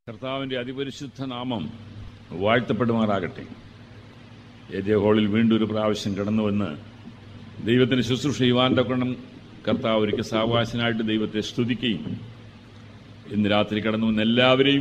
കർത്താവിൻ്റെ അതിപരിശുദ്ധ നാമം വാഴ്ത്തപ്പെടുമാറാകട്ടെ ഏരിയ ഹാളിൽ വീണ്ടും ഒരു പ്രാവശ്യം കടന്നു വന്ന് ദൈവത്തിന് ശുശ്രൂഷ ചെയ്യുവാൻ്റെ ഗുണം കർത്താവ് ഒരിക്കൽ സാവകാശനായിട്ട് ദൈവത്തെ സ്തുതിക്കുകയും ഇന്ന് രാത്രി കടന്നു വന്ന എല്ലാവരെയും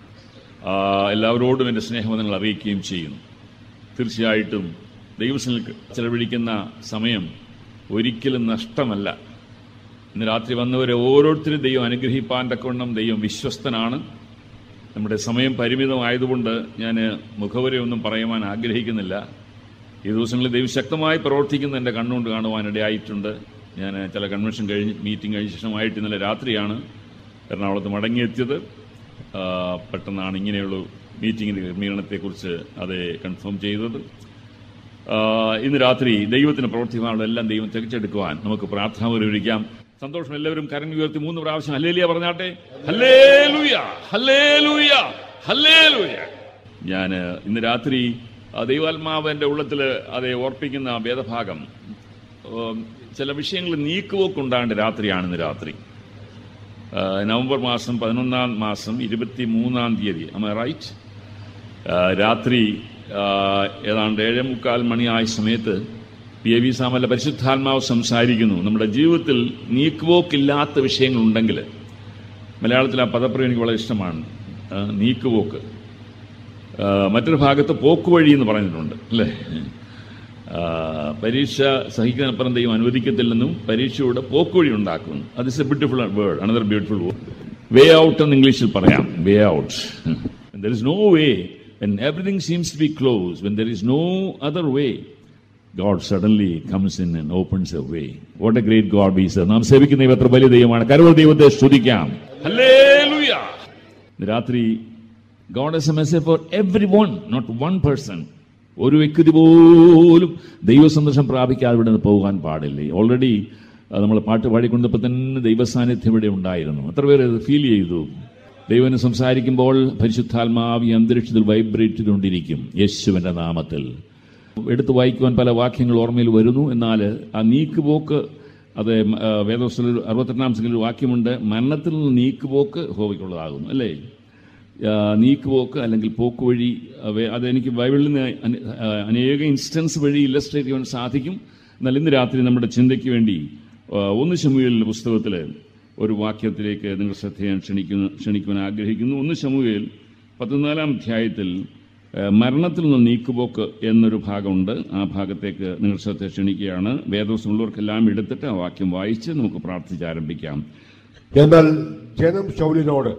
ആ, എല്ലാവരോടും എൻ്റെ സ്നേഹവന്ദങ്ങൾ അറിയിക്കുകയും ചെയ്യുന്നു തീർച്ചയായിട്ടും ദൈവസനിൽ ചെലവഴിക്കുന്ന സമയം ഒരിക്കലും നഷ്ടമല്ല ഇന്ന് രാത്രി വന്നവരെ ഓരോരുത്തരും ദൈവം അനുഗ്രഹിപ്പാൻ തക്കവണ്ണം ദൈവം വിശ്വസ്തനാണ് നമ്മുടെ സമയം പരിമിതമായതുകൊണ്ട് ഞാൻ മുഖവരെയൊന്നും പറയുവാൻ ആഗ്രഹിക്കുന്നില്ല ഈ ദിവസങ്ങളിൽ ദൈവം ശക്തമായി പ്രവർത്തിക്കുന്ന എൻ്റെ കണ്ണുകൊണ്ട് കാണുവാനിടയായിട്ടുണ്ട് ഞാൻ ചില കൺവെൻഷൻ കഴിഞ്ഞ് മീറ്റിംഗ് കഴിഞ്ഞ ശേഷമായിട്ട് ഇന്നലെ രാത്രിയാണ് എറണാകുളത്ത് മടങ്ങിയെത്തിയത് ആ, പെട്ടെന്നാണ് ഇങ്ങനെയുള്ള മീറ്റിംഗിൻ്റെ ക്രമീകരണത്തെക്കുറിച്ച് അത് കൺഫേം ചെയ്തത് ആ, ഇന്ന് രാത്രി ദൈവത്തിന് പ്രവർത്തിക്കാനുള്ള എല്ലാം ദൈവം തികച്ചെടുക്കുവാൻ നമുക്ക് പ്രാർത്ഥന ഒരുക്കാം സന്തോഷം എല്ലാവരും കരങ്ങൾ ഉയർത്തി മൂന്ന് പ്രാവശ്യം ഹല്ലേലിയ പറഞ്ഞാട്ടെ ഹല്ലേലൂയ ഹല്ലേലൂയ ഹല്ലേലൂയ ഞാൻ ഇന്ന് രാത്രി ആ, ദൈവാത്മാവ് എൻ്റെ ഉള്ളത്തിൽ അതെ ഓർപ്പിക്കുന്ന വേദഭാഗം ഉം, ചില വിഷയങ്ങൾ നീക്കുപോക്കുണ്ടാകേണ്ട രാത്രിയാണ് ഇന്ന് രാത്രി ആ, നവംബർ മാസം പതിനൊന്നാം മാസം ഇരുപത്തി മൂന്നാം തീയതി അമ്മ റൈറ്റ് ആ, രാത്രി ആ, ഏതാണ്ട് ഏഴേ മുക്കാൽ മണിയായ സമയത്ത് പി എ വി സാമല്ല പരിശുദ്ധാത്മാവ് സംസാരിക്കുന്നു നമ്മുടെ ജീവിതത്തിൽ നീക്കുപോക്കില്ലാത്ത വിഷയങ്ങളുണ്ടെങ്കിൽ മലയാളത്തിൽ ആ പദപ്രയോഗം എനിക്ക് വളരെ ഇഷ്ടമാണ് ആ, നീക്കുപോക്ക് ആ, മറ്റൊരു ഭാഗത്ത് പോക്കുവഴി എന്ന് പറഞ്ഞിട്ടുണ്ട് അല്ലേ ആ, പരീക്ഷ സഹിക്കാനപ്പുറം ദൈവം അനുവദിക്കത്തില്ലെന്നും പരീക്ഷയുടെ പോക്കുവഴി ഉണ്ടാക്കുന്നു അത് is a beautiful word another beautiful way out എന്ന് ഇംഗ്ലീഷിൽ പറയാം way out there is no way when everything seems to be close when there is no other way God suddenly comes in and opens a way what a great God we serve നാം സേവിക്കുന്ന ദൈവം എത്ര വലിയ ദൈവമാണ് കരുവ ദൈവത്തെ സ്തുതിക്കാം hallelujah ഇന്ന് രാത്രി God has a message for everyone not one person ഒരു വ്യക്തി പോലും ദൈവസന്ദർശനം പ്രാപിക്കാതെ ഇവിടെ നിന്ന് പോകാൻ പാടില്ല ഓൾറെഡി നമ്മൾ പാട്ട് പാടിക്കൊണ്ടപ്പോൾ തന്നെ ദൈവസാന്നിധ്യം ഇവിടെ ഉണ്ടായിരുന്നു എത്ര പേര് അത് ഫീൽ ചെയ്തു ദൈവന് സംസാരിക്കുമ്പോൾ പരിശുദ്ധാത്മാവി അന്തരീക്ഷത്തിൽ വൈബ്രേറ്റ് ചെയ്തുകൊണ്ടിരിക്കും യേശുവിന്റെ നാമത്തിൽ എടുത്തു വായിക്കുവാൻ പല വാക്യങ്ങൾ ഓർമ്മയിൽ വരുന്നു എന്നാൽ ആ നീക്കുപോക്ക് അത് വേദോസ്വലിൽ അറുപത്തെട്ടാം സംഖ്യയിൽ ഒരു വാക്യമുണ്ട് മരണത്തിൽ നിന്ന് നീക്കുപോക്ക് ഹോവിക്കുള്ളതാകുന്നു അല്ലേ ആ, നീക്കുപോക്ക് അല്ലെങ്കിൽ പോക്ക് വഴി അവ- അതെനിക്ക് ബൈബിളിൽ നിന്ന് അന- ആ, അനേക ഇൻസ്റ്റൻസ് വഴി ഇല്ലസ്ട്രേറ്റ് ചെയ്യാൻ സാധിക്കും എന്നാൽ ഇന്ന് രാത്രി നമ്മുടെ ചിന്തയ്ക്ക് വേണ്ടി ആ, ഒന്ന് ശമുവേലിൻ്റെ പുസ്തകത്തിൽ ഒരു വാക്യത്തിലേക്ക് നിങ്ങൾ ശ്രദ്ധ ഞാൻ ക്ഷണിക്കുന്നു ക്ഷണിക്കുവാൻ ആഗ്രഹിക്കുന്നു ഒന്ന് ശമുവേൽ പതിനാലാം അധ്യായത്തിൽ ആ, മരണത്തിൽ നിന്ന് നീക്കുപോക്ക് എന്നൊരു ഭാഗമുണ്ട് ആ ഭാഗത്തേക്ക് നിങ്ങൾ ശ്രദ്ധ ക്ഷണിക്കുകയാണ് വേദവസമുള്ളവർക്കെല്ലാം എടുത്തിട്ട് ആ വാക്യം വായിച്ച് നമുക്ക് പ്രാർത്ഥിച്ച് ആരംഭിക്കാം എന്നാൽ ജനം ശൗലിനോട്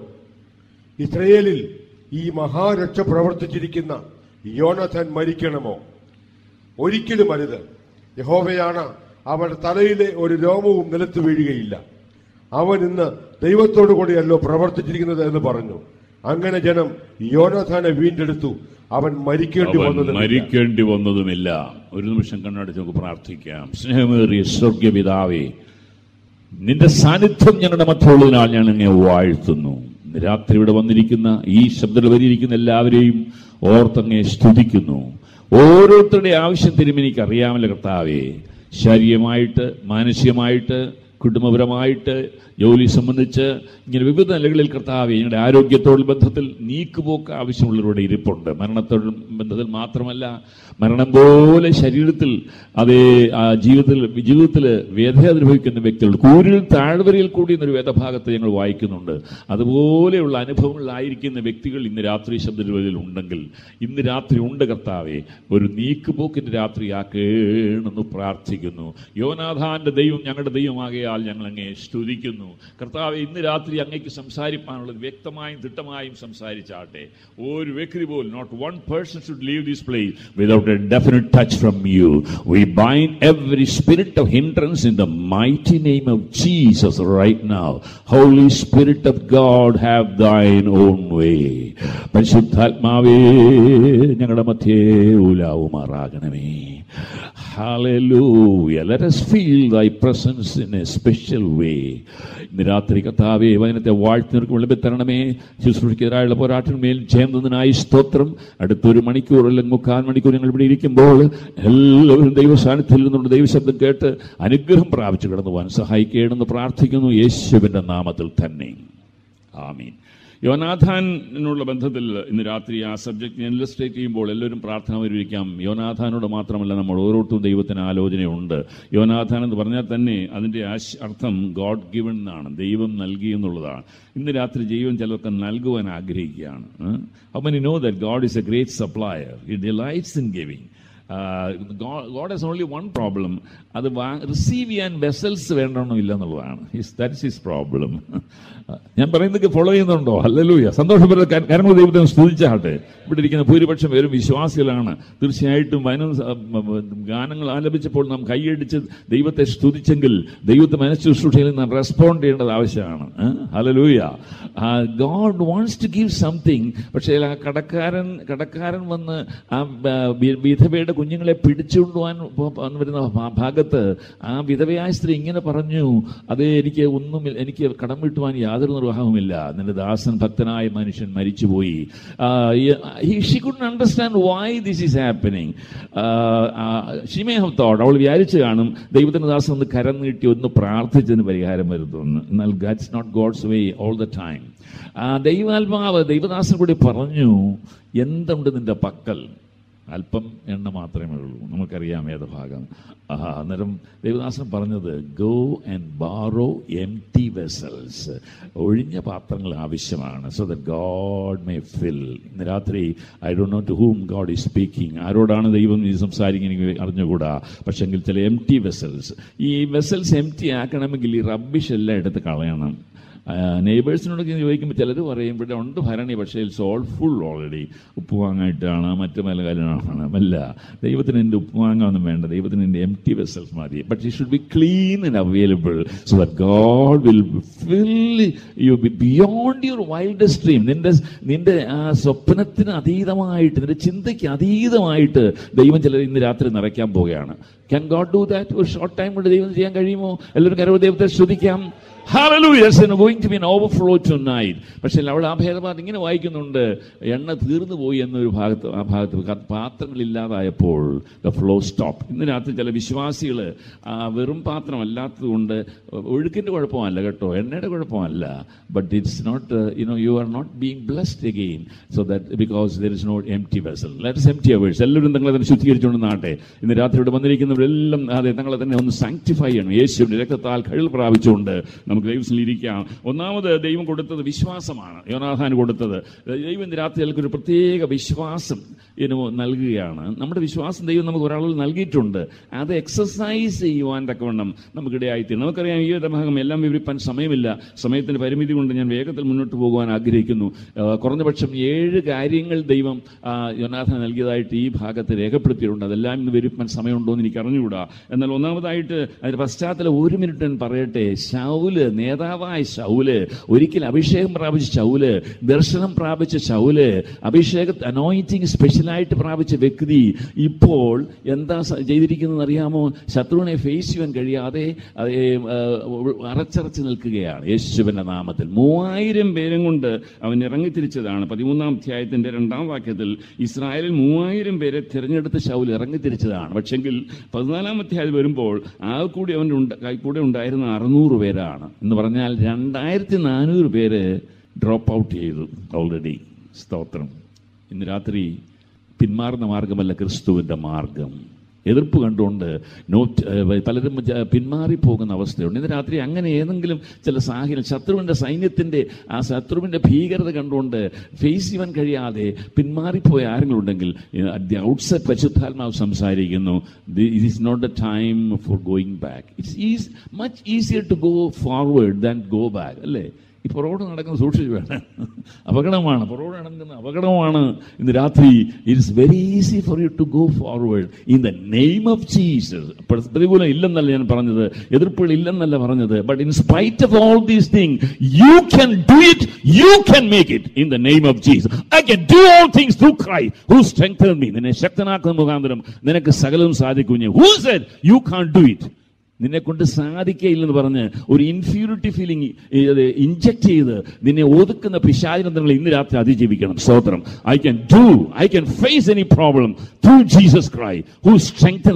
ഇസ്രയേലിൽ ഈ മഹാരക്ഷ പ്രവർത്തിച്ചിരിക്കുന്ന യോനഥൻ മരിക്കണമോ ഒരിക്കലും അരുത് യഹോവയാണ് അവന്റെ തലയിലെ ഒരു രോമവും നിലത്ത് വീഴുകയില്ല അവൻ ഇന്ന് ദൈവത്തോടു കൂടിയല്ലോ പ്രവർത്തിച്ചിരിക്കുന്നത് എന്ന് പറഞ്ഞു അങ്ങനെ ജനം യോനഥാനെ വീണ്ടെടുത്തു അവൻ മരിക്കേണ്ടി അവൻ വന്നത് മരിക്കേണ്ടി വന്നതുമില്ല ഒരു നിമിഷം കണ്ണടച്ച് നമുക്ക് പ്രാർത്ഥിക്കാം സ്നേഹമേറിയ സ്വർഗപിതാവേ നിന്റെ സാന്നിധ്യം ഞങ്ങളുടെ മറ്റുള്ളതിനാൽ ഞാൻ അങ്ങെ വാഴ്ത്തുന്നു ഇന്ന് രാത്രി ഇവിടെ വന്നിരിക്കുന്ന ഈ ശബ്ദത്തിൽ വരിയിരിക്കുന്ന എല്ലാവരെയും ഓർത്തങ്ങെ സ്തുതിക്കുന്നു ഓരോരുത്തരുടെ ആവശ്യം തിരുമെനിക്ക് അറിയാമല്ലോ കർത്താവേ ശാരീരികമായിട്ട് മാനസികമായിട്ട് കുടുംബപരമായിട്ട് ജോലി സംബന്ധിച്ച് ഇങ്ങനെ വിവിധ നിലകളിൽ കർത്താവെ ഞങ്ങളുടെ ആരോഗ്യത്തോട് ബന്ധത്തിൽ നീക്കുപോക്ക് ആവശ്യമുള്ളവരുടെ ഇരിപ്പുണ്ട് മരണത്തോട് ബന്ധത്തിൽ മാത്രമല്ല മരണം പോലെ ശരീരത്തിൽ അതേ ആ ജീവിതത്തിൽ ജീവിതത്തിൽ വേദന അനുഭവിക്കുന്ന വ്യക്തികൾ കൂരിൽ താഴ്വരയിൽ കൂടി എന്നൊരു വേദഭാഗത്ത് ഞങ്ങൾ വായിക്കുന്നുണ്ട് അതുപോലെയുള്ള അനുഭവങ്ങളിലായിരിക്കുന്ന വ്യക്തികൾ ഇന്ന് രാത്രി ശബ്ദത്തിൽ ഉണ്ടെങ്കിൽ ഇന്ന് രാത്രി ഉണ്ട് കർത്താവെ ഒരു നീക്കുപോക്കിന്റെ രാത്രി ആക്കേണെന്ന് പ്രാർത്ഥിക്കുന്നു യോനാഥാന്റെ ദൈവം ഞങ്ങളുടെ ദൈവമാകയാൽ ഞങ്ങൾ അങ്ങേ സ്തുതിക്കുന്നു കർത്താവെ ഇന്ന് രാത്രി അങ്ങേക്ക് സംസാരിപ്പാനുള്ളത് വ്യക്തമായും തിട്ടമായും സംസാരിച്ചാട്ടെ ഒരു വ്യക്തി പോലും not one person should leave this place without a definite touch from you we bind every spirit of hindrance in the mighty name of Jesus right now Holy Spirit of God have thine own way പരിശുദ്ധാത്മാവേ ഞങ്ങളുടെ മധ്യേ ഊലാവുമാറാകണമേ Hallelujah. Let us feel thy presence in a special way. ഇന്ന് രാത്രി കർത്താവേ വചനത്തെ വാഴ്ത്തിനിർക്ക് വിളമ്പി തരണമേ ശുശ്രൂഷയ്ക്കെതിരായുള്ള പോരാട്ടത്തിന്മേൽ ചെയ്യുന്നതിനായി സ്തോത്രം അടുത്തൊരു മണിക്കൂർ അല്ലെങ്കിൽ മുക്കാൽ മണിക്കൂർ ഞങ്ങൾ ഇവിടെ ഇരിക്കുമ്പോൾ എല്ലാവരും ദൈവസാന്നിധ്യത്തിൽ നിന്നുള്ള ദൈവശബ്ദം കേട്ട് അനുഗ്രഹം പ്രാപിച്ചു കടന്നു പോകാൻ സഹായിക്കണമെന്ന് പ്രാർത്ഥിക്കുന്നു യേശുവിന്റെ നാമത്തിൽ തന്നെ ആമീൻ യോനാഥാനുള്ള ബന്ധത്തിൽ ഇന്ന് രാത്രി ആ സബ്ജക്ട് ഞാൻ ഇല്ലസ്ട്രേറ്റ് ചെയ്യുമ്പോൾ എല്ലാവരും പ്രാർത്ഥന വരിക്കാം യോനാഥാനോട് മാത്രമല്ല നമ്മൾ ഓരോരുത്തരും ദൈവത്തിന് ആലോചനയുണ്ട് യോനാഥാൻ എന്ന് പറഞ്ഞാൽ തന്നെ അതിൻ്റെ ആശ- അർത്ഥം ഗോഡ് ഗിവൺ എന്നാണ് ദൈവം നൽകി എന്നുള്ളതാണ് ഇന്ന് രാത്രി ദൈവം ചിലർക്ക് നൽകുവാൻ ആഗ്രഹിക്കുകയാണ് അപ്പം know that God is a great supplier it delights in giving God has only one problem അത് റിസീവ് ചെയ്യാൻ വെസൽസ് വേണ്ടണോ ഇല്ല എന്നുള്ളതാണ് ദാറ്റ്സ് ഹിസ് പ്രോബ്ലം ഞാൻ പറയുന്നത് ഫോളോ ചെയ്യുന്നുണ്ടോ അല്ലല്ലൂയ സന്തോഷപ്പെടുന്ന കാര്യങ്ങൾ ദൈവത്തെ സ്തുതിച്ചാട്ടെ ഇവിടെ ഇരിക്കുന്ന ഭൂരിപക്ഷം പേരും വിശ്വാസികളാണ് തീർച്ചയായിട്ടും വയനം ഗാനങ്ങൾ ആലപിച്ചപ്പോൾ നാം കൈയടിച്ച് ദൈവത്തെ സ്തുതിച്ചെങ്കിൽ ദൈവത്തെ മനഃശുശ്രൂഷയിൽ നാം റെസ്പോണ്ട് ചെയ്യേണ്ടത് ആവശ്യമാണ് hallelujah God wants to give something പക്ഷേ ആ കടക്കാരൻ കടക്കാരൻ വന്ന് ആ ബ- വി- വിധവയുടെ കുഞ്ഞുങ്ങളെ പിടിച്ചുകൊണ്ടുപോകാൻ പോ- വന്ന് വരുന്ന ഭാ- ഭാഗത്ത് ആ വിധവയായ സ്ത്രീ ഇങ്ങനെ പറഞ്ഞു അത് എനിക്ക് ഒന്നും എനിക്ക് കടം വീട്ടുവാൻ യാതൊരു നിർവാഹവുമില്ല നിന്റെ ദാസൻ ഭക്തനായ മനുഷ്യൻ മരിച്ചുപോയി she could understand why this is happening she may have thought അവൾ വിചാരിച്ചു കാണും ദൈവത്തിന്റെ ദാസൻ ഒന്ന് കരം നീട്ടി ഒന്ന് പ്രാർത്ഥിച്ചതിന് പരിഹാരം വരുത്തുന്നു എന്നാൽ God's not God's way all the time ദൈവാത്മാവ് ദൈവദാസൻ കൂടി പറഞ്ഞു എന്തുണ്ട് നിന്റെ പക്കൽ അല്പം എണ്ണ മാത്രമേ ഉള്ളൂ നമുക്കറിയാം ഏത് ഭാഗം ആ, അന്നേരം ദേവദാസൻ പറഞ്ഞത് go and borrow empty vessels ഒഴിഞ്ഞ പാത്രങ്ങൾ ആവശ്യമാണ് so the God may fill ഇന്ന് രാത്രി ഐ ഡോ know to whom God is speaking ആരോടാണ് ദൈവം ഈ സംസാരിക്കുന്നത് എനിക്ക് അറിഞ്ഞുകൂടാ പക്ഷെങ്കിൽ ചില എം ടി വെസൽസ് ഈ വെസൽസ് എം ടി ആക്കണമെങ്കിൽ ഈ റബ്ബിഷ് എല്ലാം എടുത്ത് കളയണം നെയ്ബേഴ്സിനോടൊക്കെ ചോദിക്കുമ്പോൾ ചിലർ പറയും ഇവിടെ ഉണ്ട് ഭരണി പക്ഷേ ഇറ്റ്സ് ഓൾ ഫുൾ ഓൾറെഡി ഉപ്പ് വാങ്ങായിട്ടാണ് മറ്റു പല കാര്യമാണ് അല്ല ദൈവത്തിന് എൻ്റെ ഉപ്പ് വാങ്ങാനൊന്നും വേണ്ട ദൈവത്തിന് എൻ്റെ എം ടി വെസൽസ് മതി but it should be clean and available so that God will fill you beyond your wildest dream നിന്റെ നിന്റെ ആ സ്വപ്നത്തിന് അതീതമായിട്ട് നിന്റെ ചിന്തയ്ക്ക് അതീതമായിട്ട് ദൈവം ചിലർ ഇന്ന് രാത്രി നിറയ്ക്കാൻ പോവുകയാണ് ക്യാൻ ഗോഡ് ഡു ദാറ്റ് ഒരു ഷോർട്ട് ടൈം കൊണ്ട് ദൈവം ചെയ്യാൻ കഴിയുമോ എല്ലാവരും കരവ് ദൈവത്തെ ശ്രദ്ധിക്കാം Hallelujah. There's going to be an overflow tonight. പക്ഷേ അവൾ ആ ഭേദപാത ഇങ്ങനെ വായിക്കുന്നുണ്ട് എണ്ണ തീർന്നു പോയി എന്നൊരു ഭാഗത്ത് ആ ഭാഗത്ത് ക- പാത്രങ്ങളില്ലാതായപ്പോൾ ദ ഫ്ലോ സ്റ്റോപ്പ് ഇന്ന് രാത്രി ചില വിശ്വാസികൾ വെറും പാത്രം അല്ലാത്തത് കൊണ്ട് ഒഴുക്കിന്റെ കുഴപ്പമല്ല കേട്ടോ എണ്ണയുടെ കുഴപ്പമല്ല but it's not you know you are not being blessed again so that because there is not empty vessel let's empty ours എല്ലാവരും തങ്ങളെ തന്നെ ശുദ്ധീകരിച്ചുകൊണ്ട് നാട്ടെ ഇന്ന് രാത്രി ഇവിടെ വന്നിരിക്കുന്നവരെല്ലാം അതെ തങ്ങളെ തന്നെ ഒന്ന് സാങ്ക്ടിഫൈ ചെയ്യണം യേശുവിന്റെ രക്തത്താൽ കഴിവ് പ്രാപിച്ചുകൊണ്ട് നമുക്ക് ദൈവത്തിൽ ഇരിക്കാം ഒന്നാമത് ദൈവം കൊടുത്തത് വിശ്വാസമാണ് യോനാഥാൻ കൊടുത്തത് ദൈവം ഇന്ന് രാത്രി ഞങ്ങൾക്ക് ഒരു പ്രത്യേക വിശ്വാസം ഇനു നൽകുകയാണ് നമ്മുടെ വിശ്വാസം ദൈവം നമുക്ക് ഒരാളിൽ നൽകിയിട്ടുണ്ട് അത് എക്സസൈസ് ചെയ്യുവാൻ തക്കവണ്ണം നമുക്കിടയായിത്തീരും നമുക്കറിയാം ഈ ഒരു ഭാഗം എല്ലാം വിവരിപ്പാൻ സമയമില്ല സമയത്തിന്റെ പരിമിതി കൊണ്ട് ഞാൻ വേഗത്തിൽ മുന്നോട്ട് പോകുവാൻ ആഗ്രഹിക്കുന്നു ആ, കുറഞ്ഞപക്ഷം ഏഴ് കാര്യങ്ങൾ ദൈവം ആ, യോനാഥൻ നൽകിയതായിട്ട് ഈ ഭാഗത്ത് രേഖപ്പെടുത്തിയിട്ടുണ്ട് അതെല്ലാം ഇന്ന് വിവരിപ്പാൻ സമയമുണ്ടോ എന്ന് എനിക്ക് അറിഞ്ഞുകൂടാ എന്നാൽ ഒന്നാമതായിട്ട് അതിന്റെ പശ്ചാത്തലം ഒരു മിനിറ്റ് ഞാൻ പറയട്ടെ ശൗല് നേതാവായ ശൗല് ഒരിക്കൽ അഭിഷേകം പ്രാപിച്ച ശൗല് ദർശനം പ്രാപിച്ച ശൗല് അഭിഷേക അനോയിറ്റിംഗ് സ്പെഷ്യലായിട്ട് പ്രാപിച്ച വ്യക്തി ഇപ്പോൾ എന്താ സ- ചെയ്തിരിക്കുന്നത് അറിയാമോ ശത്രുവിനെ ഫേസ് ചെയ്യാൻ കഴിയാതെ അത് ഏ, ആ, അറച്ചറച്ച് നിൽക്കുകയാണ് യേശുവിന്റെ നാമത്തിൽ മൂവായിരം പേരും കൊണ്ട് അവൻ ഇറങ്ങിത്തിരിച്ചതാണ് പതിമൂന്നാം അധ്യായത്തിന്റെ രണ്ടാം വാക്യത്തിൽ ഇസ്രായേലിൽ മൂവായിരം പേരെ തിരഞ്ഞെടുത്ത് ശൗൽ ഇറങ്ങിത്തിരിച്ചതാണ് പക്ഷെങ്കിൽ പതിനാലാം അധ്യായം വരുമ്പോൾ ആ കൂടി അവൻ്റെ ഉണ്ട് കൈ കൂടെ ഉണ്ടായിരുന്ന അറുന്നൂറ് പേരാണ് എന്ന് പറഞ്ഞാൽ രണ്ടായിരത്തി നാനൂറ് പേര് ഡ്രോപ്പ് ഔട്ട് ചെയ്തു ഓൾറെഡി സ്തോത്രം ഇന്ന് രാത്രി പിന്മാറുന്ന മാർഗമല്ല ക്രിസ്തുവിന്റെ മാർഗം എതിർപ്പ് കണ്ടുകൊണ്ട് നോറ്റ് ഏഹ്, പലരും ജ- പിന്മാറിപ്പോകുന്ന അവസ്ഥയുണ്ട് ഇന്ന് രാത്രി അങ്ങനെ ഏതെങ്കിലും ചില സാഹചര്യം ശത്രുവിന്റെ സൈന്യത്തിന്റെ ആ ശത്രുവിന്റെ ഭീകരത കണ്ടുകൊണ്ട് ഫേസ് ചെയ്യാൻ കഴിയാതെ പിന്മാറിപ്പോയ ആരെങ്കിലും ഉണ്ടെങ്കിൽ അറ്റ് ദി ഔട്ട്സെറ്റ് പരിശുദ്ധാത്മാവ് സംസാരിക്കുന്നു it is not the time for going back it's is much easier to go forward than go back അല്ലേ ഈ പുറകോട് നടക്കുന്ന സൂക്ഷിച്ചു വേണം അപകടമാണ് പുറകോട് നടക്കുന്ന അപകടമാണ് ഇന്ന് രാത്രി it is very easy for you to go forward in the name of Jesus പ്രതികൂലം ഇല്ലെന്നല്ല ഞാൻ പറഞ്ഞത് എതിർപ്പുകൾ ഇല്ലെന്നല്ല പറഞ്ഞത് but in spite of all these thing you can do it you can make it in the name of Jesus I can do all things through ക്രൈ who strengthen me നിന്നെ ശക്തനാക്കുന്ന മുഖാന്തരം നിനക്ക് സകലവും സാധിക്കും who said you can't do it നിന്നെ കൊണ്ട് സാധിക്കയില്ലെന്ന് പറഞ്ഞ് ഒരു ഇൻഫ്യൂരിറ്റി ഫീലിംഗ് ഇഞ്ചക്ട് ചെയ്ത് നിന്നെ ഒതുക്കുന്ന പിശാചിനങ്ങൾ ഇന്ന് രാത്രി അതിജീവിക്കണം സ്തോത്രം I can do I can face any problem through Jesus ക്രൈ ഹു സ്ട്രെങ്തൻ മീ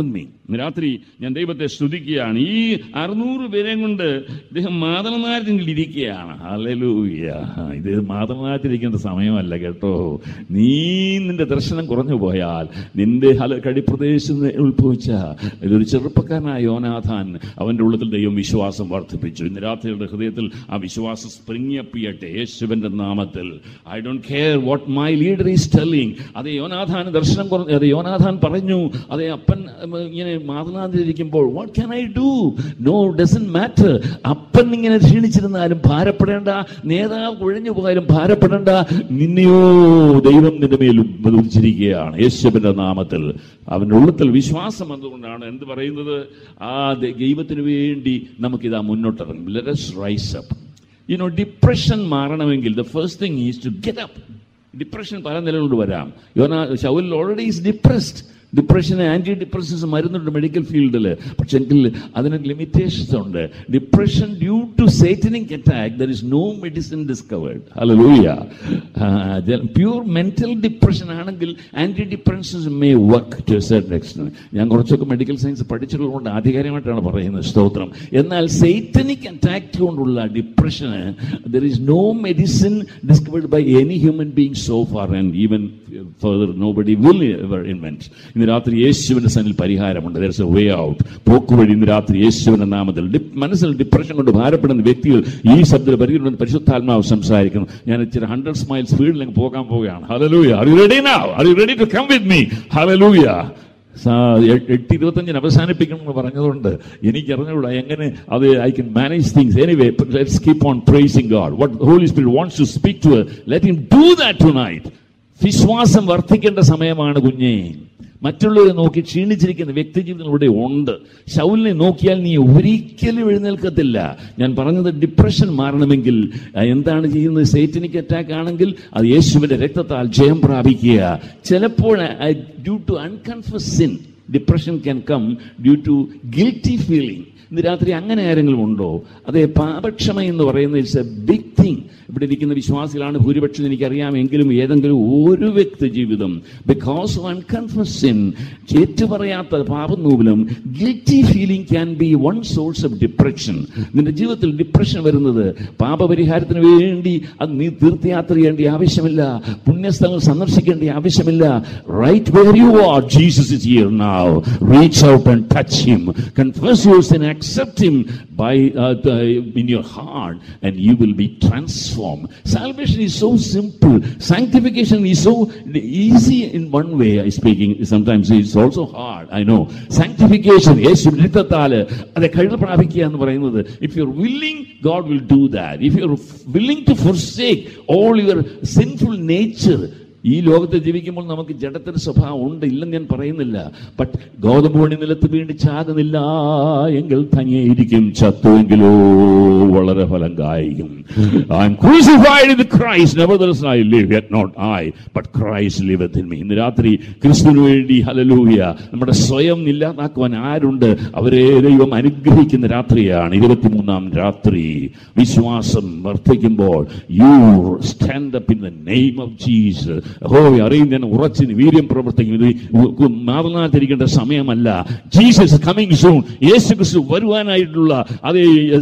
ഇന്ന് രാത്രി ഞാൻ ദൈവത്തെ സ്തുതിക്കുകയാണ് ഈ അറുന്നൂറ് പേരെയും കൊണ്ട് ഇദ്ദേഹം മാതളനാരത്തിൽ ഇരിക്കുകയാണ് ഹല്ലേലൂയ ഇത് മാതളനാരത്തിരിക്കേണ്ട സമയമല്ല കേട്ടോ നീ നിന്റെ ദർശനം കുറഞ്ഞു പോയാൽ നിന്റെ ഹല കടിപ്രദേശത്ത് നിന്ന് ഉത്ഭവിച്ച ഇതൊരു ചെറുപ്പക്കാരനായ യോനാഥാൻ അവന്റെ ഉള്ളത്തിൽ ദൈവം വിശ്വാസം വർദ്ധിപ്പിച്ചു ഇന്ന് രാത്രിയുടെ ഹൃദയത്തിൽ ആ വിശ്വാസം സ്പ്രിങ്ങപ്പിയട്ടെ യേശുവിന്റെ നാമത്തിൽ I don't care what my leader is telling അതെ യോനാഥാൻ ദർശനം കുറഞ്ഞു അതെ യോനാഥാൻ പറഞ്ഞു അതെ അപ്പൻ ഉം, ഇങ്ങനെ മാതനാതിരിക്കുമ്പോൾ what can I do no doesn't matter അപ്പൻ ഇങ്ങനെ ക്ഷീണിച്ചിരുന്നാലും ഭാരപ്പെടേണ്ട നേതാവ് കുഴഞ്ഞു പോയാലും ഭാരപ്പെടേണ്ട നിന്നെയോ ദൈവം നിന്റെ മേൽ ഉപദിച്ചിരിക്കുകയാണ് യേശുവിന്റെ നാമത്തിൽ അവന്റെ ഉള്ളത്തിൽ വിശ്വാസം അതുകൊണ്ടാണ് എന്ത് പറയുന്നത് ആ ദ- ദൈവത്തിന് വേണ്ടി നമുക്കിതാ മുന്നോട്ടിറങ്ങും let's rise up you know depression മാറണമെങ്കിൽ the first thing is to get up depression പല നിലകൊണ്ട് വരാം യോന ഷൗൽ ഓൾറെഡി ഈസ് ഡിപ്രസ്ഡ് ഡിപ്രഷന് ആന്റി ഡിപ്രഷൻസ് മരുന്നുണ്ട് മെഡിക്കൽ ഫീൽഡിൽ പക്ഷെ എങ്കിൽ അതിന് ലിമിറ്റേഷൻസ് ഉണ്ട് depression due to satanic attack there is no medicine discovered hallelujah pure mental depression ആണെങ്കിൽ anti depressions may work to certain extent ഞാൻ കുറച്ചൊക്കെ മെഡിക്കൽ സയൻസ് പഠിച്ചിട്ടുള്ളതുകൊണ്ട് ആധികാരികമായിട്ടാണ് പറയുന്നത് സ്തോത്രം എന്നാൽ സൈറ്റനിക് അറ്റാക്ക് കൊണ്ടുള്ള ഡിപ്രഷന് there is no medicine discovered by any human being so far and even further nobody will ever invent ഇന്ന് രാത്രി യേശുവിന്റെ സന്നിൽ പരിഹാരമുണ്ട് there is a way out പോക്കുവഴി ഇന്ന് രാത്രി യേശുവിന്റെ നാമത്തിൽ ഡി- മനസ്സിൽ ഡിപ്രഷൻ കൊണ്ട് ഭാരപ്പെടുന്ന വ്യക്തികൾ ഈ ശബ്ദത്തിൽ പരിഹരിക്കുന്ന പരിശുദ്ധാത്മാവ് സംസാരിക്കുന്നു ഞാൻ ഇച്ചിരി ഹൺഡ്രഡ് മൈൽ സ്പീഡിൽ അങ്ങ് പോകാൻ പോവുകയാണ് hallelujah are you ready now are you ready to come with me hallelujah എട്ട് ഇരുപത്തഞ്ചിന് അവസാനിപ്പിക്കണം എന്ന് പറഞ്ഞതുകൊണ്ട് എനിക്ക് അറിഞ്ഞുകൂടാ എങ്ങനെ അത് I can manage things anyway let's keep on praising God what Holy Spirit wants to speak to let him do that tonight വിശ്വാസം വർദ്ധിക്കേണ്ട സമയമാണ് കുഞ്ഞേ മറ്റുള്ളവരെ നോക്കി ക്ഷീണിച്ചിരിക്കുന്ന വ്യക്തി ജീവിതങ്ങളുടെ ഉണ്ട് ശൗലിനെ നോക്കിയാൽ നീ ഒരിക്കലും എഴുന്നേൽക്കത്തില്ല ഞാൻ പറഞ്ഞത് ഡിപ്രഷൻ മാറണമെങ്കിൽ ആ, എന്താണ് ചെയ്യുന്നത് സേറ്റനിക് അറ്റാക്ക് ആണെങ്കിൽ അത് യേശുവിന്റെ രക്തത്താൽ ജയം പ്രാപിക്കുക ചിലപ്പോൾ due to unconfessed sin depression can come due to guilty feeling ഇന്ന് രാത്രി അങ്ങനെ ആരെങ്കിലും ഉണ്ടോ അതെ പാപക്ഷമ എന്ന് പറയുന്നത് ഇറ്റ്സ് എ ബിഗ് തിങ് ഇവിടെ ഇരിക്കുന്ന വിശ്വാസികളാണ് ഭൂരിപക്ഷം എനിക്കറിയാമെങ്കിലും ഏതെങ്കിലും ഒരു വ്യക്തി ജീവിതം ബിക്കോസ് ഓഫ് അൺകൺഫസിൻ ഏറ്റുപറയാത്ത പാപനൂപലും guilty feeling can be one source of depression നിന്റെ ജീവിതത്തിൽ ഡിപ്രഷൻ വരുന്നത് പാപപരിഹാരത്തിന് വേണ്ടി അത് നീ തീർത്ഥയാത്ര ചെയ്യേണ്ട ആവശ്യമില്ല പുണ്യസ്ഥലങ്ങൾ സന്ദർശിക്കേണ്ട ആവശ്യമില്ല right where you are Jesus is here now reach out and touch him confess your sin accept him by uh, the- in your heart and you will be transformed salvation is so simple sanctification is so easy in one way i speaking sometimes it's also hard i know sanctification യേശു രക്തത്താല് അതെ കഴിവ് പ്രാപിക്കുക എന്ന് പറയുന്നത് if you willing God will do that if you willing to forsake all your sinful nature ഈ ലോകത്ത് ജീവിക്കുമ്പോൾ നമുക്ക് ജഡത്തിന്റെ സ്വഭാവം ഉണ്ട് ഇല്ലെന്ന് ഞാൻ പറയുന്നില്ല ബട്ട് ഗോതമ്പ് പണി നിലത്ത് വീണ്ട് ചാകുന്നില്ല എങ്കിൽ തനിയായിരിക്കും ചത്തുവെങ്കിലോ വളരെ ഫലം കായിക്കും I am crucified with Christ nevertheless I live yet not I but Christ liveth in me ഇന്ന് രാത്രി ക്രിസ്തുവിന് വേണ്ടി ഹലലൂയ നമ്മുടെ സ്വയം ഇല്ലാതാക്കുവാൻ ആരുണ്ട് അവരെ ദൈവം അനുഗ്രഹിക്കുന്ന രാത്രിയാണ് ഇരുപത്തിമൂന്നാം രാത്രി വിശ്വാസം വർദ്ധിക്കുമ്പോൾ you stand up in the name of Jesus ഹോ അറിയും ഞാൻ ഉറച്ചിന് വീര്യം പ്രവർത്തിക്കും ഇത് മാറുന്നാതിരിക്കേണ്ട സമയമല്ല ജീസസ് കമ്മിങ് സൂൺ യേശു ക്രിസ്തു വരുവാനായിട്ടുള്ള അതേ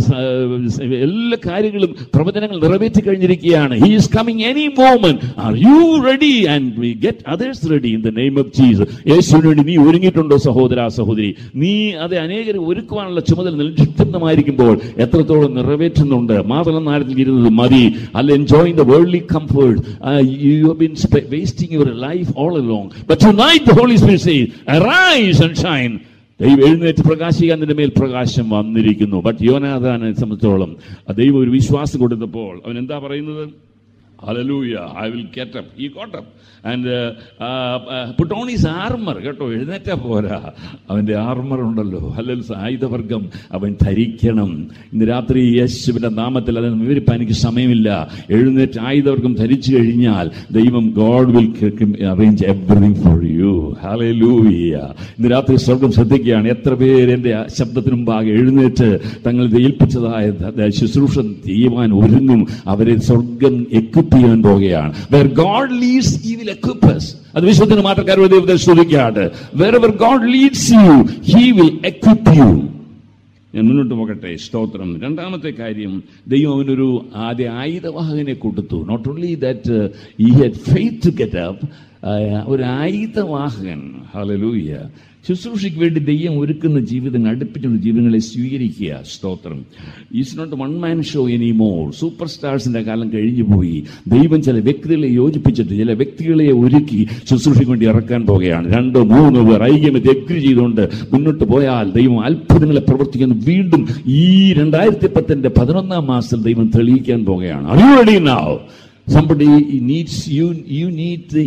സ- എല്ലാ കാര്യങ്ങളും പ്രവചനങ്ങൾ നിറവേറ്റി കഴിഞ്ഞിരിക്കുകയാണ് he is coming any moment are you ready and we get others ready in the name of Jesus യേശുവിന് വേണ്ടി നീ ഒരുങ്ങിയിട്ടുണ്ടോ സഹോദര സഹോദരി നീ അത് അനേകരെ ഒരുക്കുവാനുള്ള ചുമതല നിക്ഷിപ്തമായിരിക്കുമ്പോൾ എത്രത്തോളം നിറവേറ്റുന്നുണ്ട് മാതളം നാരത്തിൽ ഇരുന്നത് മതി അല്ല enjoying the worldly comfort you have been wasting your life all along but tonight the Holy Spirit says arise and shine ദൈവം എഴുന്നേറ്റ് പ്രകാശിക്കാൻ നിന്റെ മേൽ പ്രകാശം വന്നിരിക്കുന്നു ബട്ട് യോനാഥാനെ സംബന്ധിച്ചോളം ആ ദൈവം ഒരു വിശ്വാസം കൊടുത്തപ്പോൾ അവൻ എന്താ പറയുന്നത് Hallelujah. I will get up. He got up and uh, uh, uh, put on his armor. കേട്ടോ എഴുന്നേറ്റ പോരാ അവന്റെ ആർമർ ഉണ്ടല്ലോ അല്ലെങ്കിൽ ആയുധവർഗം അവൻ ധരിക്കണം ഇന്ന് രാത്രി യേശുവിന്റെ നാമത്തിൽ അതിന് വിവരിപ്പാൻ എനിക്ക് സമയമില്ല എഴുന്നേറ്റ് ആയുധവർഗം ധരിച്ചു കഴിഞ്ഞാൽ ദൈവം God will arrange everything for you hallelujah ഇന്ന് രാത്രി സ്വർഗം ശ്രദ്ധിക്കുകയാണ് എത്ര പേര് എന്റെ ശബ്ദത്തിന് മുമ്പാകെ എഴുന്നേറ്റ് തങ്ങൾ ഏൽപ്പിച്ചതായ ധ- ശുശ്രൂഷ ചെയ്യുവാൻ ഒരുങ്ങും അവരെ സ്വർഗം എക്വിപ്പ് എക്വിപ്പ് ചെയ്യാൻ പോകുകയാണ് where God leads he will equip us അത് വിശ്വത്തിന് മാത്രക്കാരുടെ ദൈവത്തെ സ്തുതിക്കാട്ട് wherever God leads you he will equip you ഞാൻ മുന്നോട്ട് പോകട്ടെ സ്തോത്രം രണ്ടാമത്തെ കാര്യം ദൈവം അവനൊരു ആദ്യ ആയുധവാഹകനെ കൊടുത്തു not only that he had faith to get up ഒരു ആയുധവാഹകൻ ഹലലൂയ ശുശ്രൂഷയ്ക്ക് വേണ്ടി ദൈവം ഒരുക്കുന്ന ജീവിതങ്ങൾ അടുപ്പിച്ചുള്ള ജീവിതങ്ങളെ സ്വീകരിക്കുക സ്തോത്രം is not one man show any more super സ്റ്റാർസിന്റെ കാലം കഴിഞ്ഞു പോയി ദൈവം ചില വ്യക്തികളെ യോജിപ്പിച്ചിട്ട് ചില വ്യക്തികളെ ഒരുക്കി ശുശ്രൂഷയ്ക്ക് വേണ്ടി ഇറക്കാൻ പോകുകയാണ് രണ്ടോ മൂന്നോ പേർ ഐക്യമത്തെ എഗ്രി ചെയ്തുകൊണ്ട് മുന്നോട്ട് പോയാൽ ദൈവം അത്ഭുതങ്ങളെ പ്രവർത്തിക്കുന്നു വീണ്ടും ഈ രണ്ടായിരത്തി പത്തിന്റെ പതിനൊന്നാം മാസത്തിൽ ദൈവം തെളിയിക്കാൻ പോകുകയാണ് അറിയുറെഡി നാവ് somebody needs you you need the,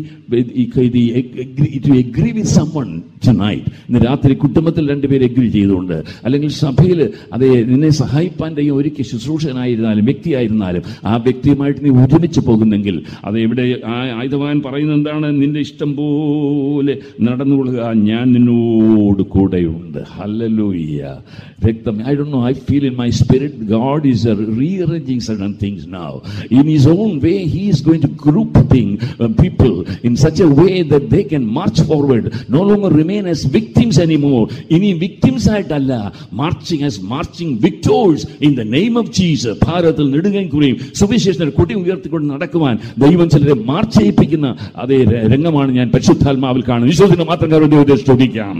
the agree, to agree with someone tonight ഇന്ന് രാത്രി കുടുംബത്തിൽ രണ്ടുപേര് എഗ്രി ചെയ്തുകൊണ്ട് അല്ലെങ്കിൽ സഭയിൽ അതെ നിന്നെ സഹായിപ്പാൻ ദൈവം ഒരുക്കി ശുശ്രൂഷനായിരുന്നാലും വ്യക്തിയായിരുന്നാലും ആ വ്യക്തിയുമായിട്ട് നീ ഒരുമിച്ച് പോകുന്നെങ്കിൽ അത് ഇവിടെ ആ ആയുധവാൻ പറയുന്നത് എന്താണ് നിന്റെ ഇഷ്ടം പോലെ നടന്നുകൊള്ളുക ഞാൻ നിന്നോട് കൂടെയുണ്ട് ഹല്ലലൂയ്യ വ്യക്തം ഐ ഡോ know I feel in my spirit God is rearranging certain things now in his own way he is going to group thing, uh, people in such a way that they can march forward, no longer remain as victims anymore. ഇനി victims ആയിട്ടല്ല marching as marching victors in the name of Jesus. ഭാരതത്തിൽ നെടുകയും കുറയും സുവിശേഷ കൊടി ഉയർത്തിക്കൊണ്ട് നടക്കുവാൻ ദൈവം ചിലരെ മാർച്ച് ചെയ്യിപ്പിക്കുന്ന അതേ ര- രംഗമാണ് ഞാൻ പരിശുദ്ധാത്മാവിൽ കാണുന്നത് വിശ്വസിന് മാത്രം കാര്യം ദൈവത്തെ സ്തുതിക്കാം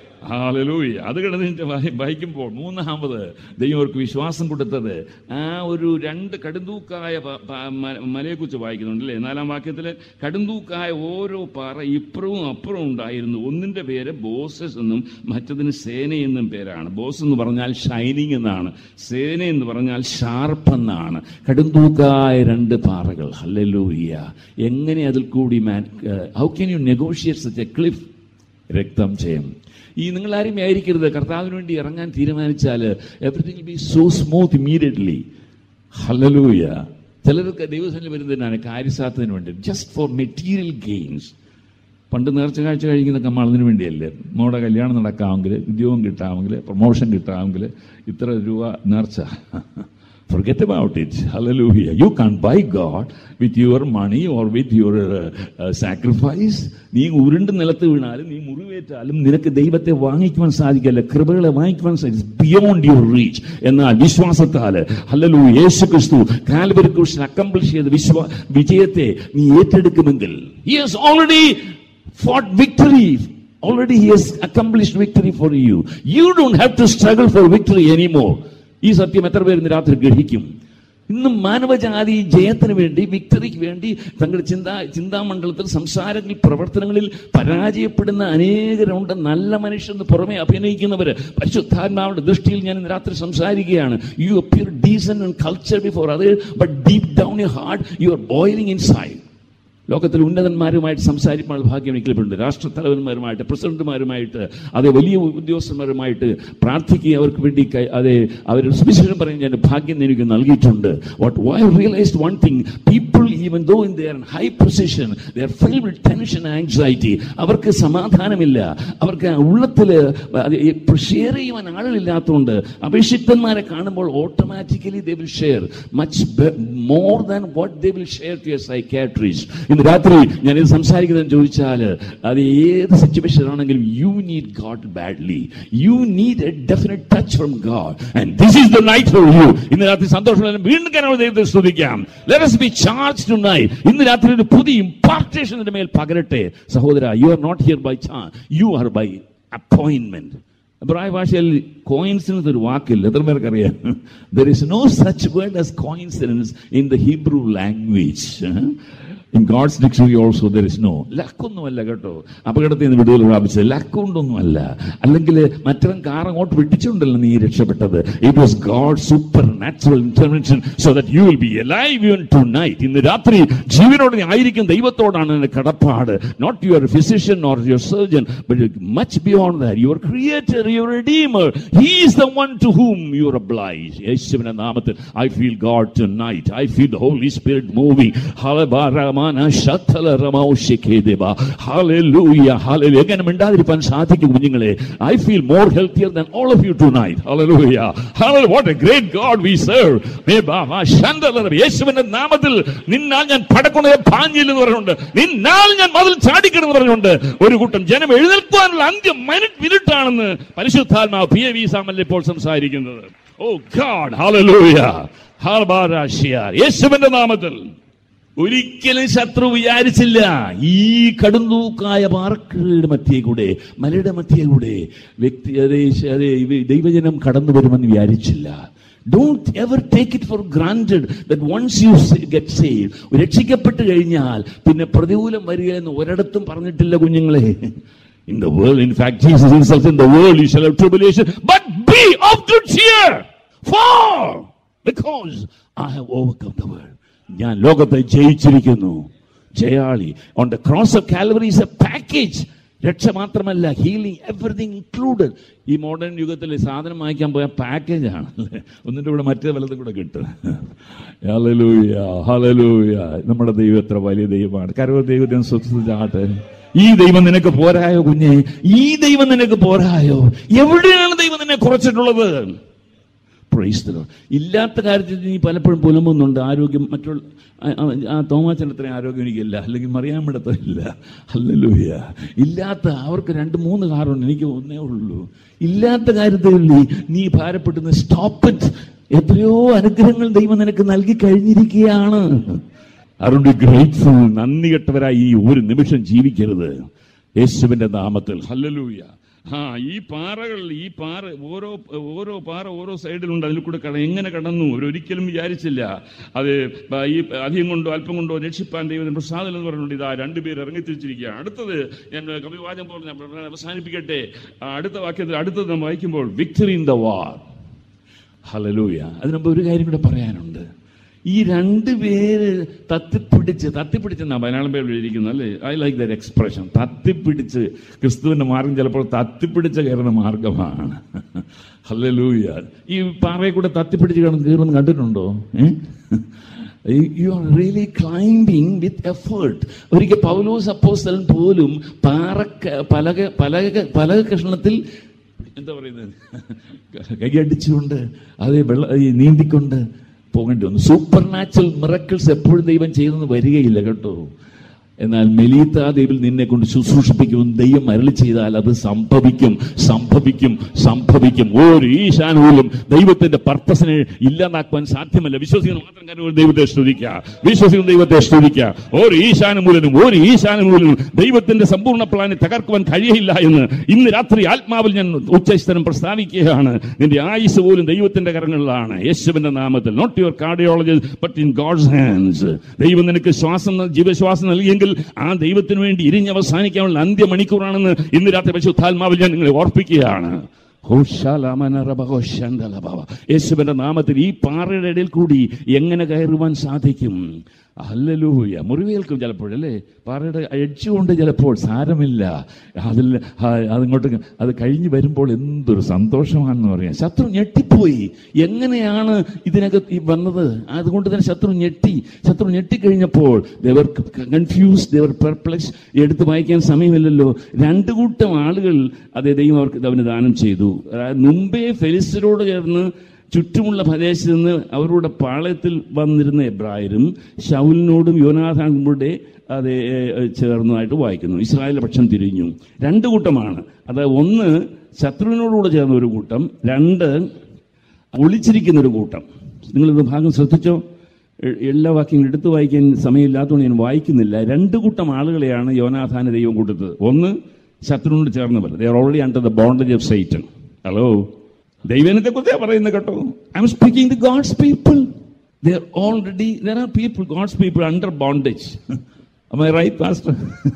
ഹാലലൂയ അത് കിടന്നിട്ട് വായി- വായിക്കുമ്പോൾ മൂന്നാമത് ദൈവം അവർക്ക് വിശ്വാസം കൊടുത്തത് ആ ഒരു രണ്ട് കടുന്തൂക്കായ പ- പ- മ- മലയെക്കുറിച്ച് വായിക്കുന്നുണ്ടല്ലേ നാലാം വാക്യത്തിൽ കടുന്തൂക്കായ ഓരോ പാറ ഇപ്പുറവും അപ്പുറവും ഉണ്ടായിരുന്നു ഒന്നിന്റെ പേര് ബോസസ് എന്നും മറ്റതിന് സേന എന്നും പേരാണ് ബോസ് എന്ന് പറഞ്ഞാൽ ഷൈനിങ് എന്നാണ് സേന എന്ന് പറഞ്ഞാൽ ഷാർപ്പ് എന്നാണ് കടുന്തൂക്കായ രണ്ട് പാറകൾ ഹല്ലലൂയ എങ്ങനെ അതിൽ കൂടി man how can you negotiate such a cliff രക്തം ചെയ്യും ഈ നിങ്ങൾ ആരും ആയിരിക്കരുത് കർത്താവിന് വേണ്ടി ഇറങ്ങാൻ തീരുമാനിച്ചാൽ everything be so smooth immediately hallelujah ചിലർക്ക് ദൈവസേന വരുന്നതിനാണ് കാര്യസാധനത്തിന് വേണ്ടി ജസ്റ്റ് ഫോർ മെറ്റീരിയൽ ഗെയിൻസ് പണ്ട് നേർച്ച കാഴ്ച കഴിക്കുന്നൊക്കെ നമ്മൾ അതിന് വേണ്ടിയല്ലേ മോടെ കല്യാണം നടക്കാമെങ്കിൽ ഉദ്യോഗം കിട്ടാമെങ്കിൽ പ്രൊമോഷൻ കിട്ടാമെങ്കിൽ ഇത്ര രൂപ നേർച്ച Forget about it. Hallelujah. You can't buy God with your money or with your uh, uh, sacrifice. നീ ഉരുണ്ട് നിലത്ത് വീണാലും നീ മുറിവേറ്റാലും നിനക്ക് ദൈവത്തെ വാങ്ങിക്കുവാൻ സാധിക്കില്ല കൃപകളെ വാങ്ങിക്കുവാൻ സാധിക്കും ബിയോണ്ട് യുവർ റീച്ച് എന്നാൽ വിശ്വാസത്താല് ഹല്ലലു യേശു ക്രിസ്തു കാൽവരി ക്രൂശിൽ അക്കംപ്ലിഷ് ചെയ്ത വിശ്വാ വിജയത്തെ നീ ഏറ്റെടുക്കുമെങ്കിൽ he has already fought victory already he has accomplished victory for you you don't have to struggle for victory anymore ഈ സത്യം എത്ര പേര് ഇന്ന് രാത്രി ഗ്രഹിക്കും ഇന്നും മാനവജാതി ജയത്തിന് വേണ്ടി വിക്ടറിക്ക് വേണ്ടി തങ്ങളുടെ ചിന്താ ചിന്താമണ്ഡലത്തിൽ സംസാരങ്ങളിൽ പ്രവർത്തനങ്ങളിൽ പരാജയപ്പെടുന്ന അനേകരുണ്ട് നല്ല മനുഷ്യന് പുറമെ അഭിനയിക്കുന്നവര് പരിശുദ്ധാത്മാവിന്റെ ദൃഷ്ടിയിൽ ഞാൻ ഇന്ന് രാത്രി സംസാരിക്കുകയാണ് you appear decent and culture before അത് but deep down you heart you are boiling inside ലോകത്തിൽ ഉന്നതന്മാരുമായിട്ട് സംസാരിക്കാനുള്ള ഭാഗ്യം എനിക്കുണ്ട് രാഷ്ട്രത്തലവന്മാരുമായിട്ട് പ്രസിഡന്റുമാരുമായിട്ട് അതേ വലിയ ഉദ്യോഗസ്ഥന്മാരുമായിട്ട് പ്രാർത്ഥിക്കുകയും അവർക്ക് വേണ്ടി കൈ- അതെ അവർ സുവിശേഷം പറയാൻ ഞാൻ ഭാഗ്യം എനിക്ക് നൽകിയിട്ടുണ്ട് what why realised one thing people even though in their high position they're fill with tension anxiety അവർക്ക് സമാധാനമില്ല അവർക്ക് ഉള്ളത്തിൽ ഷെയർ ചെയ്യുവാൻ ആളുകളില്ലാത്തതുകൊണ്ട് അഭിഷിക്തന്മാരെ കാണുമ്പോൾ automatically they will share much more than what they will share to a psychiatrist ഇന്ന് രാത്രി ഞാൻ ഇത് സംസാരിക്കുന്നതെന്ന് ചോദിച്ചാൽ അത് ഏത് സിറ്റുവേഷൻ ആണെങ്കിലും you need God badly you need a definite touch from God and this is the night for you ഇന്ന് രാത്രി സന്തോഷം വീണ്ടും കനവ് ദൈവത്തെ സ്തുതിക്കാം let us be charge tonight ഇന്ന് രാത്രി ഒരു പുതിയ ഇമ്പാർട്ടേഷൻ മേൽ പകരട്ടെ സഹോദര you are not here by chance you are by appointment എബ്രായ ഭാഷയിൽ കോയിൻസിഡൻസ് ഒരു വാക്കില്ല എത്ര പേർക്ക് അറിയാം there is no such word as coincidence in the Hebrew language in God's dictionary also there is no ലക്കൊന്നുമല്ല കേട്ടോ അപകടത്തിൽ നിന്ന് വിടുതൽ പ്രാപിച്ചത് ലക്കൊണ്ടൊന്നുമല്ല അല്ലെങ്കിൽ മറ്റവൻ കാർ അങ്ങോട്ട് വെട്ടിച്ചുകൊണ്ടല്ല നീ രക്ഷപ്പെട്ടത് it was God supernatural intervention so that you will be alive even tonight ഇന്ന് രാത്രി ജീവനോട് നീ ആയിരിക്കും ദൈവത്തോടാണ് എന്റെ കടപ്പാട് not your physician or your surgeon but much beyond that your creator your redeemer he is the one to whom your obliged യേശുവിന്റെ നാമത്തിൽ I feel God tonight I feel the Holy Spirit moving റമാന ശതല റമൗഷിക്കേദേവ hallelujah hallelujah എങ്ങനെ മിണ്ടാതിരിക്കാൻ സാധിക്കും കുഞ്ഞുങ്ങളെ I feel more healthier than all of you tonight hallelujah hallelujah what a great God we serve മേ ബാബ ശന്തല യേശുവിന്റെ നാമത്തിൽ നിന്നാൽ ഞാൻ പടക്കുണയെ പാഞ്ഞില്ലെന്ന് പറഞ്ഞുകൊണ്ട് നിന്നാൽ ഞാൻ മതിൽ ചാടിക്കണമെന്ന് പറഞ്ഞുകൊണ്ട് ഒരു കൂട്ടം ജനം എഴുന്നേൽക്കുവാനുള്ള അന്ത്യം മിനിറ്റ് മിനിറ്റ് ആണെന്ന് പരിശുദ്ധാത്മാവ് പി എ വി സാമല്ല ഇപ്പോൾ സംസാരിക്കുന്നത് ഓ ഗാഡ് ഹല്ലേലൂയ ഹാർബാരാശിയ യേശുവിന്റെ നാമത്തിൽ ഒരിക്കലും ശത്രു വിചാരിച്ചില്ല ഈ കടുന്തൂക്കായ പാറക്കുകളുടെ മധ്യേ കൂടെ മലയുടെ മധ്യേ കൂടെ വ്യക്തി അതേ അതേ ഇവ- ദൈവജനം കടന്നു വരുമെന്ന് വിചാരിച്ചില്ല don't ever take it for granted that once you get save രക്ഷിക്കപ്പെട്ട് കഴിഞ്ഞാൽ പിന്നെ പ്രതികൂലം വരിക എന്ന് ഒരിടത്തും പറഞ്ഞിട്ടില്ല കുഞ്ഞുങ്ങളെ in the world in fact Jesus himself in the world you shall have tribulation but be of good cheer for because I have overcome the world ഞാൻ ലോകത്തെ ജയിച്ചിരിക്കുന്നു ജയാളി on the cross of Calvary is a package രക്ഷ മാത്രമല്ല healing everything included ഈ modern യുഗത്തിൽ സാധനം വാങ്ങിക്കാൻ പോയ പാക്കേജ് ആണ് അല്ലേ? ഒന്നിന്റെ കൂടെ മറ്റേ വലതും കൂടെ കിട്ടും ഹലലൂയ ഹലലൂയ നമ്മുടെ ദൈവം എത്ര വലിയ ദൈവമാണ് കരവ ദൈവത്തിന് സ്വസ്ഥതാട്ടെ ഈ ദൈവം നിനക്ക് പോരായോ കുഞ്ഞെ ഈ ദൈവം നിനക്ക് പോരായോ എവിടെയാണ് ദൈവം നിന്നെ കുറച്ചിട്ടുള്ളത് പ്രൈസ് the Lord. ഇല്ലാത്ത കാര്യത്തിൽ നീ പലപ്പോഴും പുലമ്പുന്നുണ്ട് ആരോഗ്യം മറ്റുള്ള ആ- ആ- ആ തോമാച്ചൻ അത്രയും ആരോഗ്യം എനിക്കില്ല അല്ലെങ്കിൽ മറിയാമ്മയുടെ അത്ര ഇല്ല അല്ലല്ലൂയ ഇല്ലാത്ത അവർക്ക് രണ്ട് മൂന്ന് കാറുണ്ട് എനിക്ക് ഒന്നേ ഉള്ളൂ ഇല്ലാത്ത കാര്യത്തിൽ നീ നീ ഭാരപ്പെടുന്ന സ്റ്റോപ്പ് ഇറ്റ് എത്രയോ അനുഗ്രഹങ്ങൾ ദൈവം നിനക്ക് നൽകി കഴിഞ്ഞിരിക്കുകയാണ് അതുകൊണ്ട് ഗ്രേറ്റ്ഫുൾ നന്ദി കെട്ടവരായി ഈ ഒരു നിമിഷം ജീവിക്കരുത് യേശുവിന്റെ നാമത്തിൽ ഹല്ലലൂയ ആ ഈ പാറകൾ ഈ പാറ ഓരോ ഓരോ പാറ ഓരോ സൈഡിലുണ്ട് അതിൽ കൂടെ കട എങ്ങനെ കടന്നു ഒരിക്കലും വിചാരിച്ചില്ല അത് ബ- ഈ അധികം കൊണ്ടോ അല്പം കൊണ്ടോ രക്ഷിപ്പാൻ ദൈവത്തിന് പ്രസാദം എന്ന് പറഞ്ഞുകൊണ്ട് ഇതാ രണ്ടുപേർ ഇറങ്ങിത്തിരിച്ചിരിക്കുക അടുത്തത് ഞാൻ കവിവാചം പോലെ ഞാൻ അവസാനിപ്പിക്കട്ടെ ആ അടുത്ത വാക്യത്തിൽ അടുത്തത് നാം വായിക്കുമ്പോൾ victory in the war hallelujah അതിനുമ്പ് ഒരു കാര്യം കൂടെ പറയാനുണ്ട് ഈ രണ്ട് പേര് തത്തിപ്പിടിച്ച് തത്തിപ്പിടിച്ചെന്നാ മലയാളം പേരിൽ എഴുതിയിരിക്കുന്നത് അല്ലേ ഐ ലൈക്ക് ദറ്റ് എക്സ്പ്രഷൻ തത്തിപ്പിടിച്ച് ക്രിസ്തുവിന്റെ മാർഗം ചിലപ്പോൾ തത്തിപ്പിടിച്ച് കയറുന്ന മാർഗമാണ് ഹലലൂയ ഈ പാറയെ കൂടെ തത്തിപ്പിടിച്ച് കിടന്ന് കയറുന്ന കണ്ടിട്ടുണ്ടോ you are really climbing with effort ഒരിക്കൽ പൗലോസ് അപ്പോസ്തലൻ പോലും പാറക്ക പലക പലക പലക കഷ്ണത്തിൽ എന്താ പറയുന്നത് കൈയടിച്ചുകൊണ്ട് അത് വെള്ള ഈ നീന്തിക്കൊണ്ട് പോകേണ്ടി വന്നു സൂപ്പർ നാച്ചുറൽ മിറക്കിൾസ് എപ്പോഴും ദൈവം ചെയ്തെന്ന് വരികയില്ല കേട്ടോ എന്നാൽ മെലീത്ത ദൈവം നിന്നെ കൊണ്ട് ശുശ്രൂഷിപ്പിക്കും ദൈവം അരളി ചെയ്താൽ അത് സംഭവിക്കും സംഭവിക്കും സംഭവിക്കും ഒരു ഈശാനുകൂലം ദൈവത്തിന്റെ പർപ്പസിനെ ഇല്ലാതാക്കുവാൻ സാധ്യമല്ല വിശ്വസിക്കുന്ന മാത്രം കാര്യം ദൈവത്തെ സ്തുതിക്കുക വിശ്വസിക്കുന്ന ദൈവത്തെ സ്തുതിക്കുക ഒരു ഈശാനുമൂലനും ഒരു ഈശാനുമൂലനും ദൈവത്തിന്റെ സമ്പൂർണ്ണ പ്ലാനെ തകർക്കുവാൻ കഴിയില്ല എന്ന് ഇന്ന് രാത്രി ആത്മാവിൽ ഞാൻ ഉച്ചസ്ഥനം പ്രസ്താവിക്കുകയാണ് നിന്റെ ആയുസ് പോലും ദൈവത്തിന്റെ കരങ്ങളിലാണ് യേശുവിന്റെ നാമത്തിൽ not your cardiology but in God's hands ദൈവം നിനക്ക് ശ്വാസം ന- ജീവശ്വാസം നൽകിയെങ്കിൽ ആ ദൈവത്തിന് വേണ്ടി ഇരിഞ്ഞ് അവസാനിക്കാനുള്ള അന്ത്യമണിക്കൂറാണെന്ന് ഇന്ന് രാത്രി പരിശുദ്ധാത്മാവിൽ ഞാൻ നിങ്ങളെ ഓർപ്പിക്കുകയാണ് ഹോശാലാമനറബഹോശാന്തലഭവ. യേശുവിന്റെ നാമത്തിൽ ഈ പാറയുടെ ഇടയിൽ കൂടി എങ്ങനെ കയറുവാൻ സാധിക്കും അല്ലലൂയ മുറിവേൽക്കും ചിലപ്പോഴല്ലേ പാറയുടെ എഡ്ജ് കൊണ്ട് ചിലപ്പോൾ സാരമില്ല അതിൽ ആ, അതിങ്ങോട്ട് അത് കഴിഞ്ഞ് വരുമ്പോൾ എന്തൊരു സന്തോഷമാണെന്ന് പറയാം ശത്രു ഞെട്ടിപ്പോയി എങ്ങനെയാണ് ഇതിനകത്ത് ഈ വന്നത് അതുകൊണ്ട് തന്നെ ശത്രു ഞെട്ടി ശത്രു ഞെട്ടിക്കഴിഞ്ഞപ്പോൾ ദേവർ കൺഫ്യൂസ് ദേവർ പെർപ്ലക്സ് എടുത്ത് വായിക്കാൻ സമയമില്ലല്ലോ രണ്ടു കൂട്ടം ആളുകൾ അതേ ദൈവം അവർക്ക് അവന് ദാനം ചെയ്തു അതായത് മുമ്പേ ഫെലിസ്തരോട് ചേർന്ന് ചുറ്റുമുള്ള പ്രദേശത്ത് നിന്ന് അവരുടെ പാളയത്തിൽ വന്നിരുന്ന എബ്രായരും ഷൗലിനോടും യോനാഥാങ്കുടെ അത് ചേർന്നതായിട്ട് വായിക്കുന്നു ഇസ്രായേലിന്റെ പക്ഷം തിരിഞ്ഞു രണ്ട് കൂട്ടമാണ് അത് ഒന്ന് ശത്രുവിനോടുകൂടെ ചേർന്ന ഒരു കൂട്ടം രണ്ട് ഒളിച്ചിരിക്കുന്ന ഒരു കൂട്ടം നിങ്ങളിത് ഭാഗം ശ്രദ്ധിച്ചോ എ- എല്ലാ വാക്യങ്ങളും എടുത്തു വായിക്കാൻ സമയമില്ലാത്തതുകൊണ്ട് ഞാൻ വായിക്കുന്നില്ല രണ്ട് കൂട്ടം ആളുകളെയാണ് യോനാഥാന ദൈവം കൊടുത്തത് ഒന്ന് ശത്രുവിനോട് ചേർന്നവർ they are already under the bondage of Satan hello ദൈവനത്തെ കുറിച്ചാണ് പറയുന്നത് കേട്ടോ I am speaking the God's people they are already there are people God's people under bondage I right pastor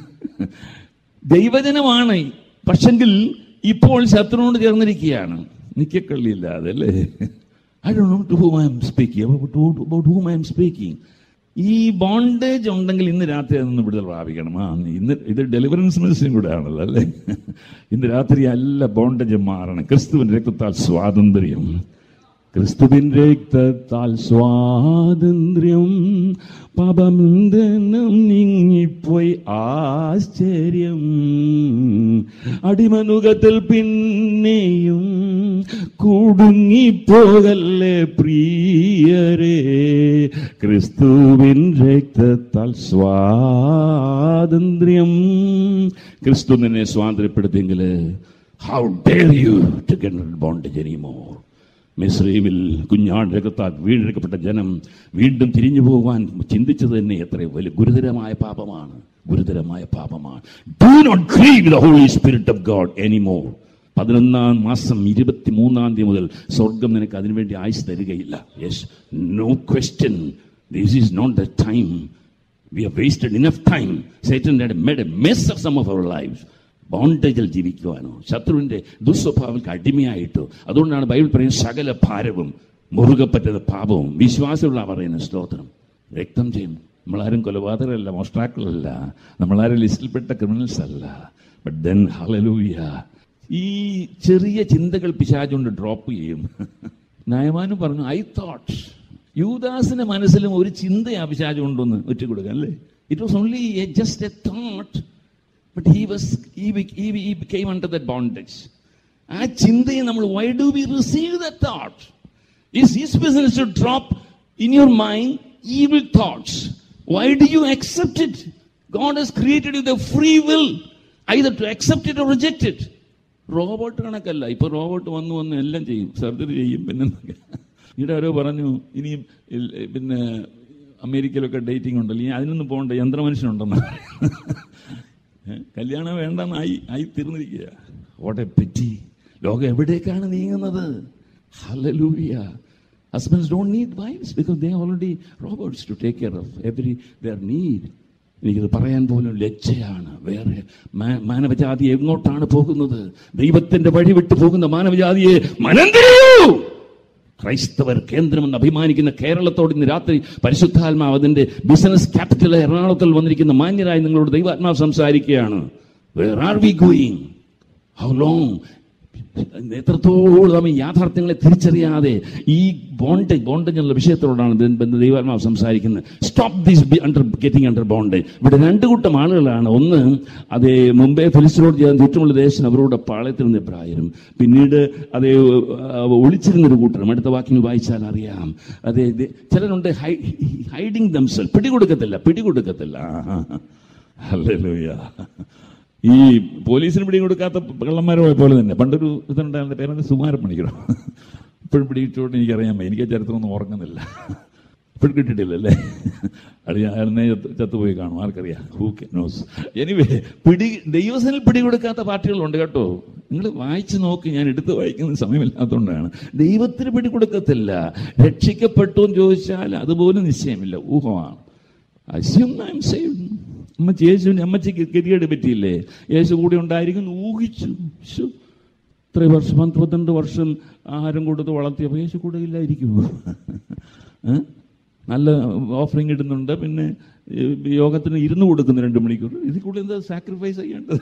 ദൈവജനമാണ് പക്ഷെങ്കിൽ ഇപ്പോൾ ശത്രുവിനോട് ചേർന്നിരിക്കുകയാണ് നിക്കക്കള്ളിയില്ലാതെ അല്ലേ ഐ ഡോ know to whom I am speaking about whom I am speaking ഈ bondage ഉണ്ടെങ്കിൽ ഇന്ന് രാത്രി അതൊന്ന് വിടുതൽ പ്രാപിക്കണം ആ ഇന്ന് ഇത് ഡെലിവറൻസ് മിനിസ്ട്രിയും കൂടെ ആണല്ലോ അല്ലേ ഇന്ന് രാത്രി എല്ലാ ബോണ്ടേജും മാറണം ക്രിസ്തുവിന്റെ രക്തത്താൽ സ്വാതന്ത്ര്യം ക്രിസ്തുവിൻ രക്തത്താൽ സ്വാതന്ത്ര്യം പാപബന്ധനം നീങ്ങിപ്പോയി ആശ്ചര്യം അടിമനുഖത്തിൽ പിന്നെയും കുടുങ്ങിപ്പോകല്ലേ പ്രിയരേ ക്രിസ്തുവിൻ രക്തത്താൽ സ്വാതന്ത്ര്യം ക്രിസ്തു നിന്നെ സ്വാതന്ത്ര്യപ്പെടുത്തിയെങ്കിൽ how dare you to get bondage anymore മിസ്രൈമിൽ കുഞ്ഞാട് രക്തത്താൽ വീണ്ടെടുക്കപ്പെട്ട ജനം വീണ്ടും തിരിഞ്ഞു പോകാൻ ചിന്തിച്ചത് തന്നെ എത്ര വലിയ ഗുരുതരമായ പാപമാണ് ഗുരുതരമായ പാപമാണ് do not grieve the Holy Spirit of God anymore പതിനൊന്നാം മാസം ഇരുപത്തി മൂന്നാം തീയതി മുതൽ സ്വർഗം നിനക്ക് അതിനുവേണ്ടി ആയുസ് തരികയില്ല yes no question this is not the time we have wasted enough time. Satan had made a mess of some of our lives. ബോണ്ടേജിൽ ജീവിക്കുവാനോ ശത്രുവിന്റെ ദുസ്വഭാവങ്ങൾക്ക് അടിമയായിട്ടോ അതുകൊണ്ടാണ് ബൈബിൾ പറയുന്നത് സകല ഭാരവും മുറുകെ പറ്റുന്ന പാപവും വിശ്വാസമുള്ള പറയുന്ന സ്തോത്രം രക്തം ചെയ്യും നമ്മളാരും കൊലപാതകമല്ല മോഷ്ടാക്കളല്ല നമ്മളാരും ലിസ്റ്റിൽപ്പെട്ട ക്രിമിനൽസ് അല്ല ബട്ട് ദെൻ ഹലലൂയ ഈ ചെറിയ ചിന്തകൾ പിശാചുകൊണ്ട് ഡ്രോപ്പ് ചെയ്യും നയമാനും പറഞ്ഞു ഐ തോട്ട് യൂദാസിന്റെ മനസ്സിലും ഒരു ചിന്തയാ പിശാച് കൊണ്ടൊന്ന് ഒറ്റ കൊടുക്കാൻ അല്ലേ it was only just a thought but he was he came under the bondage ആ ചിന്തയെ നമ്മൾ why do we receive the thought is his business to drop in your mind evil thoughts why do you accept it God has created you the free will either to accept it reject it robot കണക്കല്ല ഇപ്പൊ robot വന്നു വന്ന് എല്ലാം ചെയ്യും surgery ചെയ്യും പിന്നെ ഇവിടെ ആരോ പറഞ്ഞു ഇനിയും ഇൽ- പിന്നെ അമേരിക്കയിലൊക്കെ ഡേറ്റിംഗ് ഉണ്ടല്ലോ ഇനി അതിനൊന്നും പോകണ്ട യന്ത്രമനുഷ്യനുണ്ടെന്ന് ഏ? കല്യാണം വേണ്ടെന്ന് ആയി ആയി തീർന്നിരിക്കുക ഓട്ടെ പറ്റി ലോകം എവിടേക്കാണ് നീങ്ങുന്നത് hallelujah husbands don't need wives because they already robots to take care of every other need എനിക്കത് പറയാൻ പോലും ലജ്ജയാണ് വേറെ മാ- മാനവജാതി എങ്ങോട്ടാണ് പോകുന്നത് ദൈവത്തിന്റെ വഴി വിട്ടു പോകുന്ന മാനവജാതിയെ മനം തിരിയൂ ക്രൈസ്തവർ കേന്ദ്രമെന്ന് അഭിമാനിക്കുന്ന കേരളത്തോട് ഇന്ന് രാത്രി പരിശുദ്ധാത്മാവ് അതിന്റെ ബിസിനസ് ക്യാപിറ്റൽ എറണാകുളത്തിൽ വന്നിരിക്കുന്ന മാന്യരായി നിങ്ങളോട് ദൈവാത്മാവ് സംസാരിക്കുകയാണ് where are we going how long എത്രത്തോളം നാം ഈ യാഥാർത്ഥ്യങ്ങളെ തിരിച്ചറിയാതെ ഈ ബോണ്ടേജ് ബോണ്ടേജ് എന്നുള്ള വിഷയത്തോടാണ് ദൈ- ദൈ- ദൈവാത്മാവ് സംസാരിക്കുന്നത് stop these under getting under bondage ഇവിടെ രണ്ട് കൂട്ടം ആളുകളാണ് ഒന്ന് അതേ മുംബൈ ഫെലിസിനോട് ചെയ്യാൻ ചുറ്റുമുള്ള ദേശം അവരോട് പാളയത്തിൽ നിന്ന് പ്രായരും പിന്നീട് അതേ അഹ് ഒളിച്ചിരുന്നൊരു കൂട്ടരും അടുത്ത വാക്യങ്ങൾ വായിച്ചാൽ അറിയാം അതെ ഇത് ചിലരുണ്ട് ഹൈഡിങ് ദംസൽ പിടികൊടുക്കത്തില്ല പിടികൊടുക്കത്തില്ല ഹല്ലേലൂയ ഈ പോലീസിന് പിടി കൊടുക്കാത്ത കള്ളന്മാരെ പോലെ തന്നെ പണ്ടൊരു ഇതുണ്ടായിരുന്ന പേരെന്ത് സുമാരം പണിക്കണോ ഇപ്പോഴും പിടിയിട്ടോട്ട് എനിക്കറിയാൻ വയ്യ. എനിക്ക് ആ ചരിത്രമൊന്നും ഓർക്കുന്നില്ല ഇപ്പോഴും കിട്ടിയിട്ടില്ലല്ലേ അറിയാ അയാളെ ചത്തുപോയി കാണും ആർക്കറിയാം ഹൂ നോസ് എനിവേ പിടി ദൈവസനിൽ പിടികൊടുക്കാത്ത പാർട്ടികളുണ്ട് കേട്ടോ നിങ്ങൾ വായിച്ചു നോക്ക് ഞാൻ എടുത്ത് വായിക്കുന്ന സമയമില്ലാത്തതുകൊണ്ടാണ് ദൈവത്തിന് പിടികൊടുക്കത്തില്ല രക്ഷിക്കപ്പെട്ടു എന്ന് ചോദിച്ചാൽ അതുപോലും നിശ്ചയമില്ല ഊഹമാണ് അസ്യൂം ഐ എം സേവ്ഡ് അമ്മച്ചി യേശുവിന് അമ്മച്ചിക്ക് ഗതികേട് പറ്റിയില്ലേ യേശു കൂടെ ഉണ്ടായിരിക്കും എന്ന് ഊഹിച്ചു ശ്ശോ. ഇത്രയും വർഷം പത്ത് പന്ത്രണ്ട് വർഷം ആഹാരം കൊടുത്ത് വളർത്തിയപ്പോൾ യേശു കൂടെ ഇല്ലായിരിക്കുമോ ഏ? നല്ല ഓഫറിങ് ഇടുന്നുണ്ട് പിന്നെ ഈ യോഗത്തിന് ഇരുന്ന് കൊടുക്കുന്നു രണ്ട് മണിക്കൂർ ഇതിൽ കൂടെ എന്താ സാക്രിഫൈസ് ചെയ്യേണ്ടത്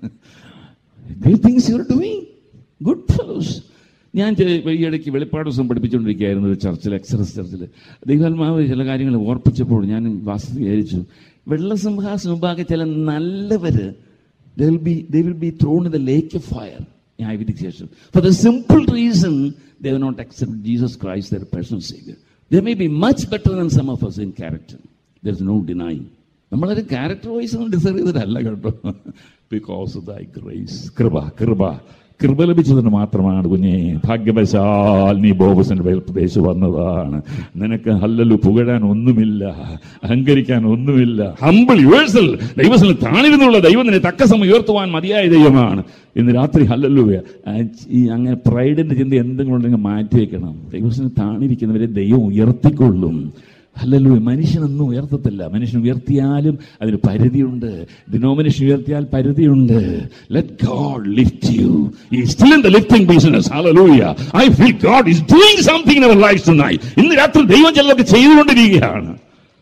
things you are doing good fellows ഞാൻ ചെ- ഈ ഇടയ്ക്ക് വെളിപ്പാട് ദിവസം പഠിപ്പിച്ചുകൊണ്ടിരിക്കുകയായിരുന്നു ഒരു ചർച്ചിൽ എക്സറസ് ചർച്ചിൽ ദൈവാത്മാവ് ചില കാര്യങ്ങൾ ഓർപ്പിച്ചപ്പോൾ ഞാൻ വസ്തു വിചാരിച്ചു വെള്ളസിംഹാസന മുമ്പാകെ ചില നല്ലവര് they will be they will be thrown in the lake of fire ന്യായവിധിക്ക് ശേഷം for the simple reason they have not accepted Jesus Christ their personal savior they may be much better than some of us in character there is no denying നമ്മളൊരു character wise ഒന്നും decide ചെയ്തിട്ടല്ല കേട്ടോ because of ദൈ grace കൃപ കൃപ കൃപ ലഭിച്ചതിന് മാത്രമാണ് കുഞ്ഞെ ഭാഗ്യവശാൽ നീ ബോബസിന്റെ പ്രദേശ് വന്നതാണ് നിനക്ക് ഹല്ലലു പുകഴാൻ ഒന്നുമില്ല അഹങ്കരിക്കാൻ ഒന്നുമില്ല ഹമ്പിൾ യുവേഴ്സൽ ദൈവത്തിൽ താണിരുന്നുള്ള ദൈവം നിന്നെ തക്ക സമയം ഉയർത്തുവാൻ മതിയായ ദൈവമാണ് ഇന്ന് രാത്രി ഹല്ലല്ലു ഈ അങ്ങനെ പ്രൈഡിന്റെ ചിന്ത എന്തെങ്കിലും ഉണ്ടെങ്കിൽ മാറ്റി വെക്കണം ദൈവത്തിന് താണിരിക്കുന്നവരെ ദൈവം ഉയർത്തിക്കൊള്ളും അല്ലല്ലോ മനുഷ്യനൊന്നും ഉയർത്തത്തില്ല മനുഷ്യൻ ഉയർത്തിയാലും അതിന് പരിധിയുണ്ട് ഡിനോമിനേഷൻ ഉയർത്തിയാൽ പരിധിയുണ്ട് let God lift you he still in the lifting business hallelujah I feel God is doing something in our life tonight ഇന്ന് രാത്രി ദൈവം ചിലതൊക്കെ ചെയ്തുകൊണ്ടിരിക്കുകയാണ്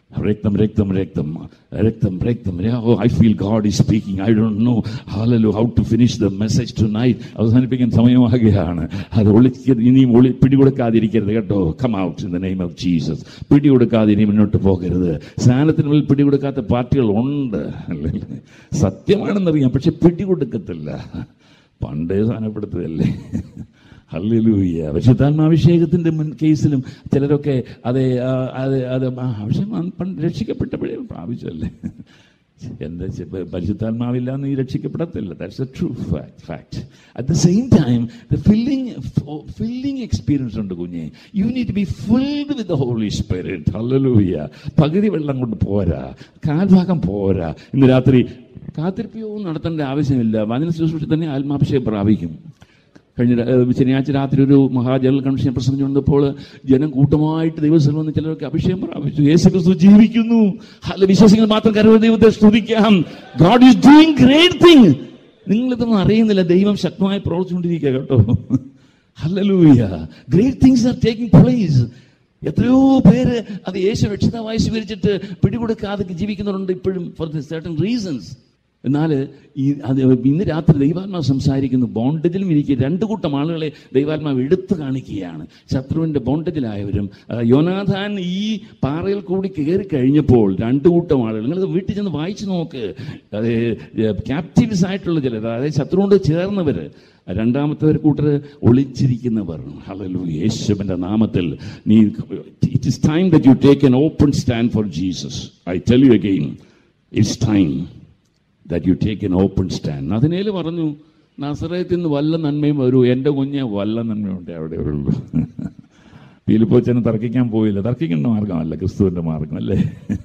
രക്തം രക്തം രക്തം രക്തം രക്തം oh I feel God is speaking I don't know hallelujah how to finish the message tonight അവസാനിപ്പിക്കാൻ സമയമാകുകയാണ് അത് ഒളിക്ക ഇനിയും ഒളി പിടികൊടുക്കാതിരിക്കരുത് കേട്ടോ come out in the name of Jesus പിടികൊടുക്കാതെ ഇനി മുന്നോട്ട് പോകരുത് സ്നാനത്തിന് മുന്നിൽ പിടികൊടുക്കാത്ത പാർട്ടികൾ ഉണ്ട് അല്ലേ? സത്യമാണെന്നറിയാം പക്ഷെ പിടികൊടുക്കത്തില്ല പണ്ടേ സ്ഥാനപ്പെടുത്തുകയല്ലേ ഹല്ലേലൂയ പരിശുദ്ധാത്മാഭിഷേകത്തിന്റെ മുൻ കേസിലും ചിലരൊക്കെ അതെ ആ, അത് അത് ആ, അഭിഷേകം പണ്ട് രക്ഷിക്കപ്പെട്ടപ്പോഴേ പ്രാപിച്ചല്ലേ എന്താ ചെ- പ- പരിശുദ്ധാത്മാവില്ല നീ രക്ഷിക്കപ്പെടത്തില്ല that's a true fact at the same time the filling filling experience ഉണ്ട് കുഞ്ഞെ you need be filled with the Holy Spirit hallelujah പകുതി വെള്ളം കൊണ്ട് പോരാ കാൽഭാഗം പോരാ ഇന്ന് രാത്രി കാത്തിരിപ്പിയോ നടത്തേണ്ട ആവശ്യമില്ല വചന ശുശ്രൂഷ തന്നെ ആത്മാഭിഷേകം പ്രാപിക്കും കഴിഞ്ഞ ര- ഏഹ് ശനിയാഴ്ച രാത്രി ഒരു മഹാജനറൽ കൺവെൻഷൻ പ്രസംഗം വന്നപ്പോൾ ജനം കൂട്ടമായിട്ട് ദൈവസ്ഥലം വന്ന് ചിലർക്ക് അഭിഷേകം പ്രാപിച്ചു യേശു ക്രിസ്തു ജീവിക്കുന്നു അല്ല വിശ്വസികൾ മാത്രം കരുവ ദൈവത്തെ സ്തുതിക്കാം God is doing great thing നിങ്ങൾ ഇതൊന്നും അറിയുന്നില്ല ദൈവം ശക്തമായി പ്രവർത്തിച്ചുകൊണ്ടിരിക്കുക കേട്ടോ hallelujah great things are taking place എത്രയോ പേര് അത് യേശു രക്ഷിതാവായി സ്വീകരിച്ചിട്ട് പിടികൊടുക്കാതെ ജീവിക്കുന്നവരുണ്ട് ഇപ്പോഴും ഫോർ ദ സർട്ടൺ റീസൺസ് എന്നാൽ ഈ അത് ഇന്ന് രാത്രി ദൈവാത്മാവ് സംസാരിക്കുന്നു ബോണ്ടേജിലും ഇരിക്കുക രണ്ടു കൂട്ടം ആളുകളെ ദൈവാത്മാവ് എടുത്തു കാണിക്കുകയാണ് ശത്രുവിന്റെ ബോണ്ടേജിലായവരും ആ, യോനാഥാൻ ഈ പാറയിൽ കൂടി കയറി കഴിഞ്ഞപ്പോൾ രണ്ടു കൂട്ടം ആളുകൾ നിങ്ങൾ വീട്ടിൽ ചെന്ന് വായിച്ചു നോക്ക് അത് ക്യാപ്റ്റീവ്സ് ആയിട്ടുള്ള ചിലർ അതായത് ശത്രുവിനോട് ചേർന്നവർ രണ്ടാമത്തെ ഒരു കൂട്ടർ ഒളിച്ചിരിക്കുന്നവർ ഹലലു യേശുവിന്റെ നാമത്തിൽ നീ it is time that you take an open stand for Jesus I tell you again it's time that you take an open stand അതിനേല് പറഞ്ഞു നസറയത്തിൽ നിന്ന് വല്ല നന്മയും വരൂ എൻ്റെ കുഞ്ഞെ വല്ല നന്മയുണ്ട് അവിടെ ഉള്ളൂ പീലിപ്പോച്ചനെ തർക്കിക്കാൻ പോയില്ല തർക്കിക്കേണ്ട മാർഗമല്ല ക്രിസ്തുവിന്റെ മാർഗം അല്ലേ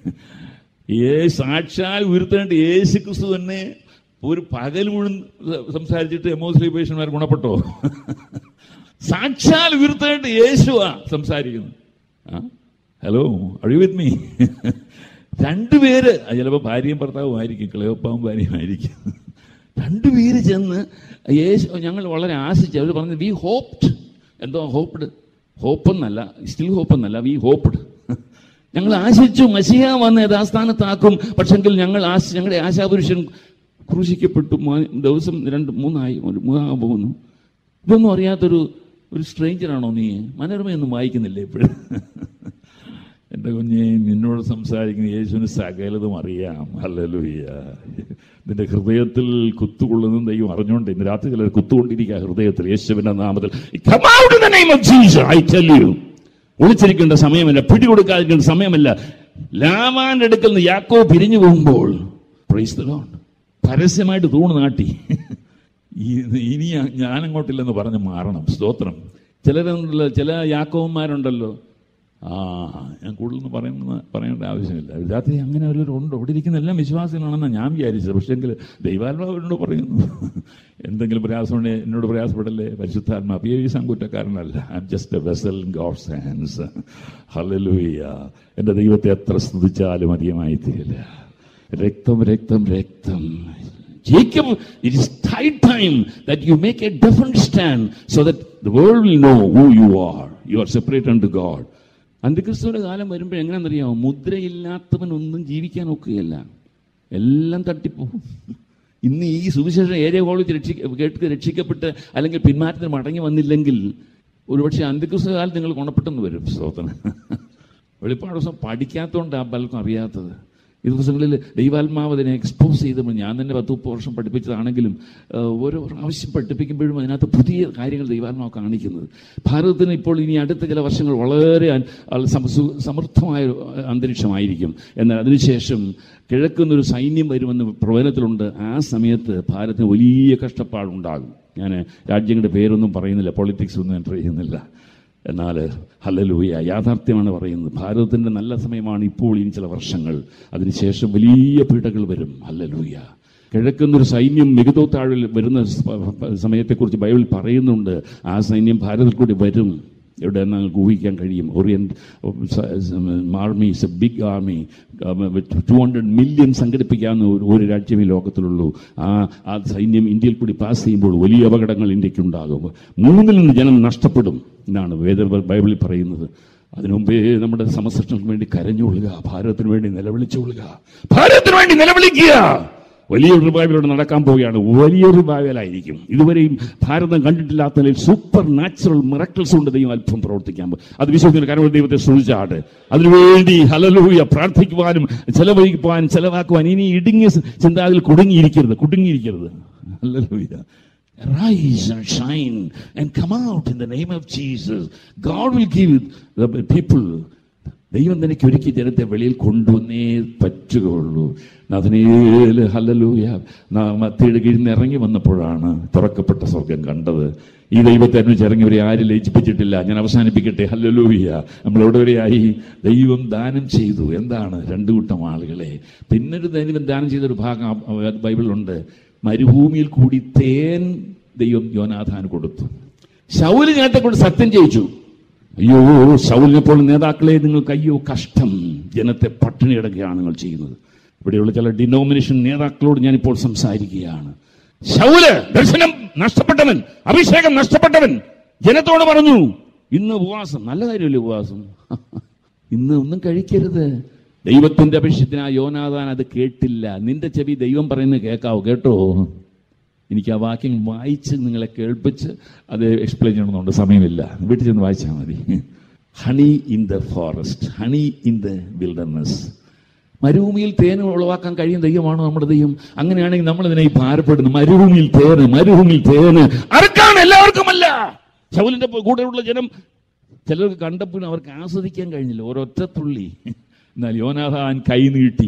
ഏ സാക്ഷാൽ ഉയർത്തേണ്ട യേശു ക്രിസ്തു തന്നെ ഒരു പകൽ മുഴുവൻ സംസാരിച്ചിട്ട് എമോസ്ലി പേഷ്യന്മാർ ഗുണപ്പെട്ടോ സാക്ഷാൽ ഉയർത്തേണ്ട യേശുവാ സംസാരിക്കുന്നത് ആ ഹലോ അഴി വിത്ത് മീ രണ്ടുപേര് അത് ചിലപ്പോൾ ഭാര്യയും ഭർത്താവും ആയിരിക്കും കിളയപ്പാവും ഭാര്യയും ആയിരിക്കും രണ്ടുപേര് ചെന്ന് യേശു ഞങ്ങൾ വളരെ ആശിച്ചു അവർ പറഞ്ഞു വി ഹോപ്ഡ് എന്തോ ഹോപ്ഡ് ഹോപ്പ് എന്നല്ല സ്റ്റിൽ ഹോപ്പ് എന്നല്ല വി ഹോപ്ഡ് ഞങ്ങൾ ആശിച്ചു മസിഹ വന്ന് യഥാസ്ഥാനത്താക്കും പക്ഷെങ്കിൽ ഞങ്ങൾ ആശ ഞങ്ങളുടെ ആശാപുരുഷൻ ക്രൂശിക്കപ്പെട്ടു മോ- ദിവസം രണ്ട് മൂന്നായി ഒരു മൂന്നാകാൻ പോകുന്നു ഇതൊന്നും അറിയാത്തൊരു ഒരു സ്ട്രേഞ്ചറാണോ നീ മനോരമയൊന്നും വായിക്കുന്നില്ലേ ഇപ്പോഴും എൻ്റെ കുഞ്ഞെ നിന്നോട് സംസാരിക്കുന്ന യേശുവിന് സകലതും അറിയാം ഹല്ലേലൂയ നിന്റെ ഹൃദയത്തിൽ കുത്തുകൊള്ളുന്നതും ദൈവം അറിഞ്ഞുകൊണ്ട് ഇന്ന് രാത്രി ചിലർ കുത്തുകൊണ്ടിരിക്കുക ഹൃദയത്തിൽ യേശുവിന്റെ നാമത്തിൽ Come out in the name of Jesus, I tell you. ഒളിച്ചിരിക്കേണ്ട സമയമല്ല പിടികൊടുക്കാതിരിക്കേണ്ട സമയമല്ല ലാവാന്റെ അടുക്കൽ നിന്ന് യാക്കോ പിരിഞ്ഞു പോകുമ്പോൾ പ്രൈസ് the Lord. പരസ്യമായിട്ട് തൂണ് നാട്ടി ഈ- ഇനി ഞാനങ്ങോട്ടില്ലെന്ന് പറഞ്ഞ് മാറണം സ്തോത്രം ചിലരുണ്ടല്ലോ ചില യാക്കോവന്മാരുണ്ടല്ലോ ആ ഞാൻ കൂടുതലൊന്നും പറയുന്ന പറയേണ്ട ആവശ്യമില്ല രാത്രി അങ്ങനെ വല്ലവരുണ്ടോ ഇവിടെ ഇരിക്കുന്ന എല്ലാം വിശ്വാസികളാണെന്ന് ഞാൻ വിചാരിച്ചത് പക്ഷേ എങ്കിൽ ദൈവാത്മാവരോട് പറയുന്നു എന്തെങ്കിലും പ്രയാസമുണ്ടെങ്കിൽ എന്നോട് പ്രയാസപ്പെടല്ലേ പരിശുദ്ധാത്മാ പി വി കുറ്റക്കാരനല്ല I'm just a vessel in God's hands hallelujah എൻ്റെ ദൈവത്തെ എത്ര സ്തുതിച്ചാലും അധികമായി തീരില്ല രക്തം രക്തം രക്തം Jacob, it is high time that you make a different stand so that the world will know who you are. You are separate unto God. അന്ത്യക്രിസ്തുവിന്റെ കാലം വരുമ്പോൾ എങ്ങനെയാണെന്നറിയാമോ മുദ്രയില്ലാത്തവൻ ഒന്നും ജീവിക്കാൻ ഒക്കുകയില്ല എല്ലാം തട്ടിപ്പോകും ഇന്ന് ഈ സുവിശേഷം ഏരിയ കോളേജ് രക്ഷിക്ക കേട്ട് രക്ഷിക്കപ്പെട്ട് അല്ലെങ്കിൽ പിന്മാറ്റത്തിന് മടങ്ങി വന്നില്ലെങ്കിൽ ഒരുപക്ഷെ അന്ത്യക്രിസ്തു കാലത്ത് നിങ്ങൾ ഗുണപ്പെട്ടെന്ന് വരും സ്തോത്രം വെളിപ്പാട് ദിവസം പഠിക്കാത്തതുകൊണ്ട് ആ പലർക്കും അറിയാത്തത് ഈ ദിവസങ്ങളിൽ ദൈവാത്മാവ് അതിനെ എക്സ്പോസ് ചെയ്തപ്പോൾ ഞാൻ തന്നെ പത്ത് മുപ്പത് വർഷം പഠിപ്പിച്ചതാണെങ്കിലും ആ, ഓരോ പ്രാവശ്യം പഠിപ്പിക്കുമ്പോഴും അതിനകത്ത് പുതിയ കാര്യങ്ങൾ ദൈവാത്മാവ് കാണിക്കുന്നത് ഭാരതത്തിന് ഇപ്പോൾ ഇനി അടുത്ത ചില വർഷങ്ങൾ വളരെ അൻ- അൽ- സമ- സു- സമൃദ്ധമായ ഒരു അന്തരീക്ഷമായിരിക്കും എന്നാൽ അതിനുശേഷം കിഴക്കുന്നൊരു സൈന്യം വരുമെന്ന് പ്രവചനത്തിലുണ്ട് ആ സമയത്ത് ഭാരതത്തിന് വലിയ കഷ്ടപ്പാടുണ്ടാകും ഞാൻ രാജ്യങ്ങളുടെ പേരൊന്നും പറയുന്നില്ല പൊളിറ്റിക്സ് ഒന്നും എൻ്റർ ചെയ്യുന്നില്ല എന്നാൽ ഹല്ലലൂയ യാഥാർത്ഥ്യമാണ് പറയുന്നത് ഭാരതത്തിൻ്റെ നല്ല സമയമാണ് ഇപ്പോൾ ഇനി ചില വർഷങ്ങൾ അതിനുശേഷം വലിയ പീഡകൾ വരും ഹല്ലലൂയ കിഴക്കുന്നൊരു സൈന്യം മികുതോത്താഴിൽ വരുന്ന സ- സമയത്തെക്കുറിച്ച് ബൈബിൾ പറയുന്നുണ്ട് ആ സൈന്യം ഭാരതത്തിൽ കൂടി വരും ഇവിടെ നിങ്ങൾക്ക് ഊഹിക്കാൻ കഴിയും Orient army is a big army two hundred million സംഘടിപ്പിക്കാവുന്ന ഒരു ഒരു രാജ്യമേ ലോകത്തിലുള്ളൂ ആ ആ സൈന്യം ഇന്ത്യയിൽ കൂടി പാസ് ചെയ്യുമ്പോൾ വലിയ അപകടങ്ങൾ ഇന്ത്യക്ക് ഉണ്ടാകും മൂന്നിൽ നിന്ന് ജനം നഷ്ടപ്പെടും എന്നാണ് വേദ ബൈബിളിൽ പറയുന്നത് അതിനു മുമ്പേ നമ്മുടെ സമസൃഷ്ടങ്ങൾക്ക് വേണ്ടി കരഞ്ഞുകൊള്ളുക ഭാരതത്തിന് വേണ്ടി നിലവിളിച്ചുകൊള്ളുക ഭാരതത്തിന് വേണ്ടി നിലവിളിക്കുക വലിയൊരു റിവൈവലോട് നടക്കാൻ പോവുകയാണ് വലിയൊരു റിവൈവലായിരിക്കും ഇതുവരെയും ഭാരതം കണ്ടിട്ടില്ലാത്ത നിലയിൽ സൂപ്പർ നാച്ചുറൽ മിറക്കിൾസ് കൊണ്ട് ദൈവം അല്പം പ്രവർത്തിക്കാൻ പോകും അത് വിശ്വസിക്കുന്ന കാരണം ദൈവത്തെ ശ്രമിച്ചാട്ടെ അതിനുവേണ്ടി ഹലലൂയ പ്രാർത്ഥിക്കുവാനും ചെലവഴിക്കുവാനും ചെലവാക്കുവാൻ ഇനി ഇടുങ്ങിയ ചിന്താതിൽ കുടുങ്ങിയിരിക്കരുത് കുടുങ്ങിയിരിക്കരുത് hallelujah Rise and shine and come out in the name of Jesus. God will give the people ദൈവം നിനക്ക് ഒരുക്കി ജനത്തെ വെളിയിൽ കൊണ്ടുവന്നേ പറ്റുകയുള്ളൂ നദനേല് ഹല്ലലൂയ മത്തിയുടെ കീഴിൽ നിന്ന് ഇറങ്ങി വന്നപ്പോഴാണ് തുറക്കപ്പെട്ട സ്വർഗം കണ്ടത് ഈ ദൈവത്തെ അനുസരിച്ച് ഇറങ്ങിയവരെ ആരും ലയിപ്പിച്ചിട്ടില്ല ഞാൻ അവസാനിപ്പിക്കട്ടെ ഹല്ലലൂയ നമ്മൾ എവിടെ വരെയായി ദൈവം ദാനം ചെയ്തു എന്താണ് രണ്ടു കൂട്ടം ആളുകളെ പിന്നൊരു ദൈവം ദാനം ചെയ്തൊരു ഭാഗം ആ- ബൈബിളിലുണ്ട് മരുഭൂമിയിൽ കൂടി തേൻ ദൈവം യോനാഥാന് കൊടുത്തു ശൗല് ജനത്തെ കൊണ്ട് സത്യം ചെയ്യിച്ചു അയ്യോ ശൗലിനെ പോലെ നേതാക്കളെ നിങ്ങൾക്ക് അയ്യോ കഷ്ടം ജനത്തെ പട്ടിണി കിടക്കുകയാണ് നിങ്ങൾ ചെയ്യുന്നത് ഇവിടെയുള്ള ചില ഡിനോമിനേഷൻ നേതാക്കളോട് ഞാനിപ്പോൾ സംസാരിക്കുകയാണ് ശൗല് ദർശനം നഷ്ടപ്പെട്ടവൻ അഭിഷേകം നഷ്ടപ്പെട്ടവൻ ജനത്തോട് പറഞ്ഞു ഇന്ന് ഉപവാസം നല്ല കാര്യമല്ലേ ഉപവാസം ഇന്ന് ഒന്നും കഴിക്കരുത് ദൈവത്തിന്റെ അഭിഷേകത്തിന് ആ യോനാഥാൻ അത് കേട്ടില്ല നിന്റെ ചെവി ദൈവം പറയുന്നത് കേൾക്കാവോ കേട്ടോ എനിക്ക് ആ വാക്യം വായിച്ച് നിങ്ങളെ കേൾപ്പിച്ച് അത് എക്സ്പ്ലെയിൻ ചെയ്യണമെന്നുണ്ട് സമയമില്ല വീട്ടിൽ ചെന്ന് വായിച്ചാൽ മതി honey in the forest honey in the wilderness മരുഭൂമിയിൽ തേൻ ഉളവാക്കാൻ കഴിയും ദൈവമാണോ നമ്മുടെ ദൈവം അങ്ങനെയാണെങ്കിൽ നമ്മൾ ഇതിനെ ഈ ഭാരപ്പെടുന്നു മരുഭൂമിയിൽ തേന് മരുഭൂമിയിൽ തേന് ആർക്കാണ് എല്ലാവർക്കുമല്ല ശൗലിന്റെ കൂടെയുള്ള ജനം ചിലർക്ക് കണ്ടപ്പോൾ അവർക്ക് ആസ്വദിക്കാൻ കഴിഞ്ഞില്ല ഒരൊറ്റ തുള്ളി എന്നാൽ യോനാഥാൻ കൈ നീട്ടി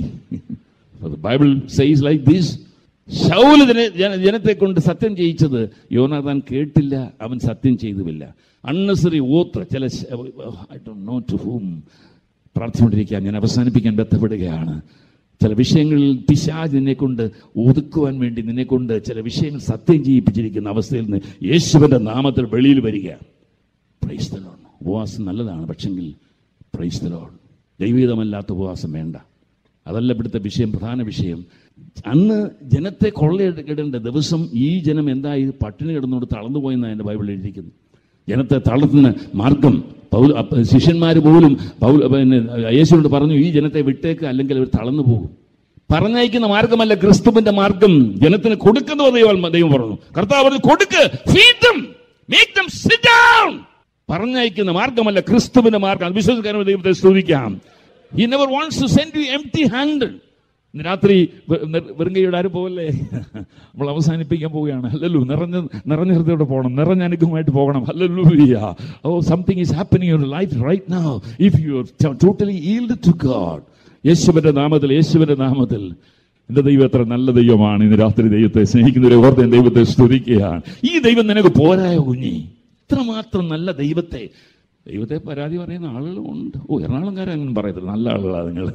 ബൈബിൾ സെയ്സ് ലൈക്ക് ദിസ് ശൗല് ജന- ജന- ജനത്തെ കൊണ്ട് സത്യം ചെയ്യിച്ചത് യോനാഥാൻ കേട്ടില്ല അവൻ സത്യം ചെയ്തുമില്ല അണ്ണസറി ഓത്ത് ചില ഐ ഡോ നോ ടു ഹൂം പ്രാർത്ഥിച്ചുകൊണ്ടിരിക്കാൻ ഞാൻ അവസാനിപ്പിക്കാൻ ബന്ധപ്പെടുകയാണ് ചില വിഷയങ്ങളിൽ പിശാജ് നിന്നെ കൊണ്ട് ഒതുക്കുവാൻ വേണ്ടി നിന്നെ കൊണ്ട് ചില വിഷയങ്ങൾ സത്യം ചെയ്യിപ്പിച്ചിരിക്കുന്ന അവസ്ഥയിൽ നിന്ന് യേശുവിന്റെ നാമത്തിൽ വെളിയിൽ വരിക പ്രൈസ് ദ ലോഡ് ഉപവാസം നല്ലതാണ് പക്ഷെങ്കിൽ പ്രൈസ് ദ ലോഡ് ദൈവീതമല്ലാത്ത ഉപവാസം വേണ്ട അതല്ല ഇവിടുത്തെ വിഷയം പ്രധാന വിഷയം അന്ന് ജനത്തെ കൊള്ളയിടേണ്ട ദിവസം ഈ ജനം എന്തായി പട്ടിണി കിടന്നുകൊണ്ട് തളർന്നു പോയെന്നാണ് എൻ്റെ ബൈബിളിൽ എഴുതിയിരിക്കുന്നത് ജനത്തെ തളർത്തുന്ന മാർഗം പൗൽ അപ്പ- ശിഷ്യന്മാർ പോലും പൗൽ പിന്നെ യേശുവിനോട് പറഞ്ഞു ഈ ജനത്തെ വിട്ടേക്ക് അല്ലെങ്കിൽ അവർ തളർന്നു പോകും പറഞ്ഞയക്കുന്ന മാർഗമല്ല ക്രിസ്തുവിന്റെ മാർഗം ജനത്തിന് കൊടുക്കുന്ന ദൈവം ദൈവം പറഞ്ഞു കർത്താവ് പറഞ്ഞു കൊടുക്ക് feed them, make them sit down പറഞ്ഞയക്കുന്ന മാർഗമല്ല ക്രിസ്തുവിന്റെ മാർഗം അത് വിശ്വസിക്കാനും ദൈവത്തെ സ്തുതിക്കാം he never wants to send you empty hand ഇന്ന് രാത്രി വെ- നെ- വെറും കൈയോടെ ആരും പോവല്ലേ നമ്മൾ അവസാനിപ്പിക്കാൻ പോവുകയാണ് ഹല്ലല്ലു നിറഞ്ഞ നിറഞ്ഞ ഹൃദയോടെ പോകണം നിറഞ്ഞ അനുഗ്രഹമായിട്ട് പോകണം ഹല്ലല്ലു oh something is happening your life right now if you totally yield to God യേശുവിന്റെ നാമത്തിൽ യേശുവിന്റെ നാമത്തിൽ എന്റെ ദൈവം എത്ര നല്ല ദൈവമാണ് ഇന്ന് രാത്രി ദൈവത്തെ സ്നേഹിക്കുന്നവരെ ഓർത്ത് ഞാൻ ദൈവത്തെ സ്തുതിക്കുകയാണ് ഈ ദൈവം നിനക്ക് പോരായോ കുഞ്ഞി ഇത്രമാത്രം നല്ല ദൈവത്തെ ദൈവത്തെ പരാതി പറയുന്ന ആളുകളും ഉണ്ട് ഓ എറണാകുളംകാരങ്ങനെ പറയത്തില്ല നല്ല ആളുകളാണ് നിങ്ങൾ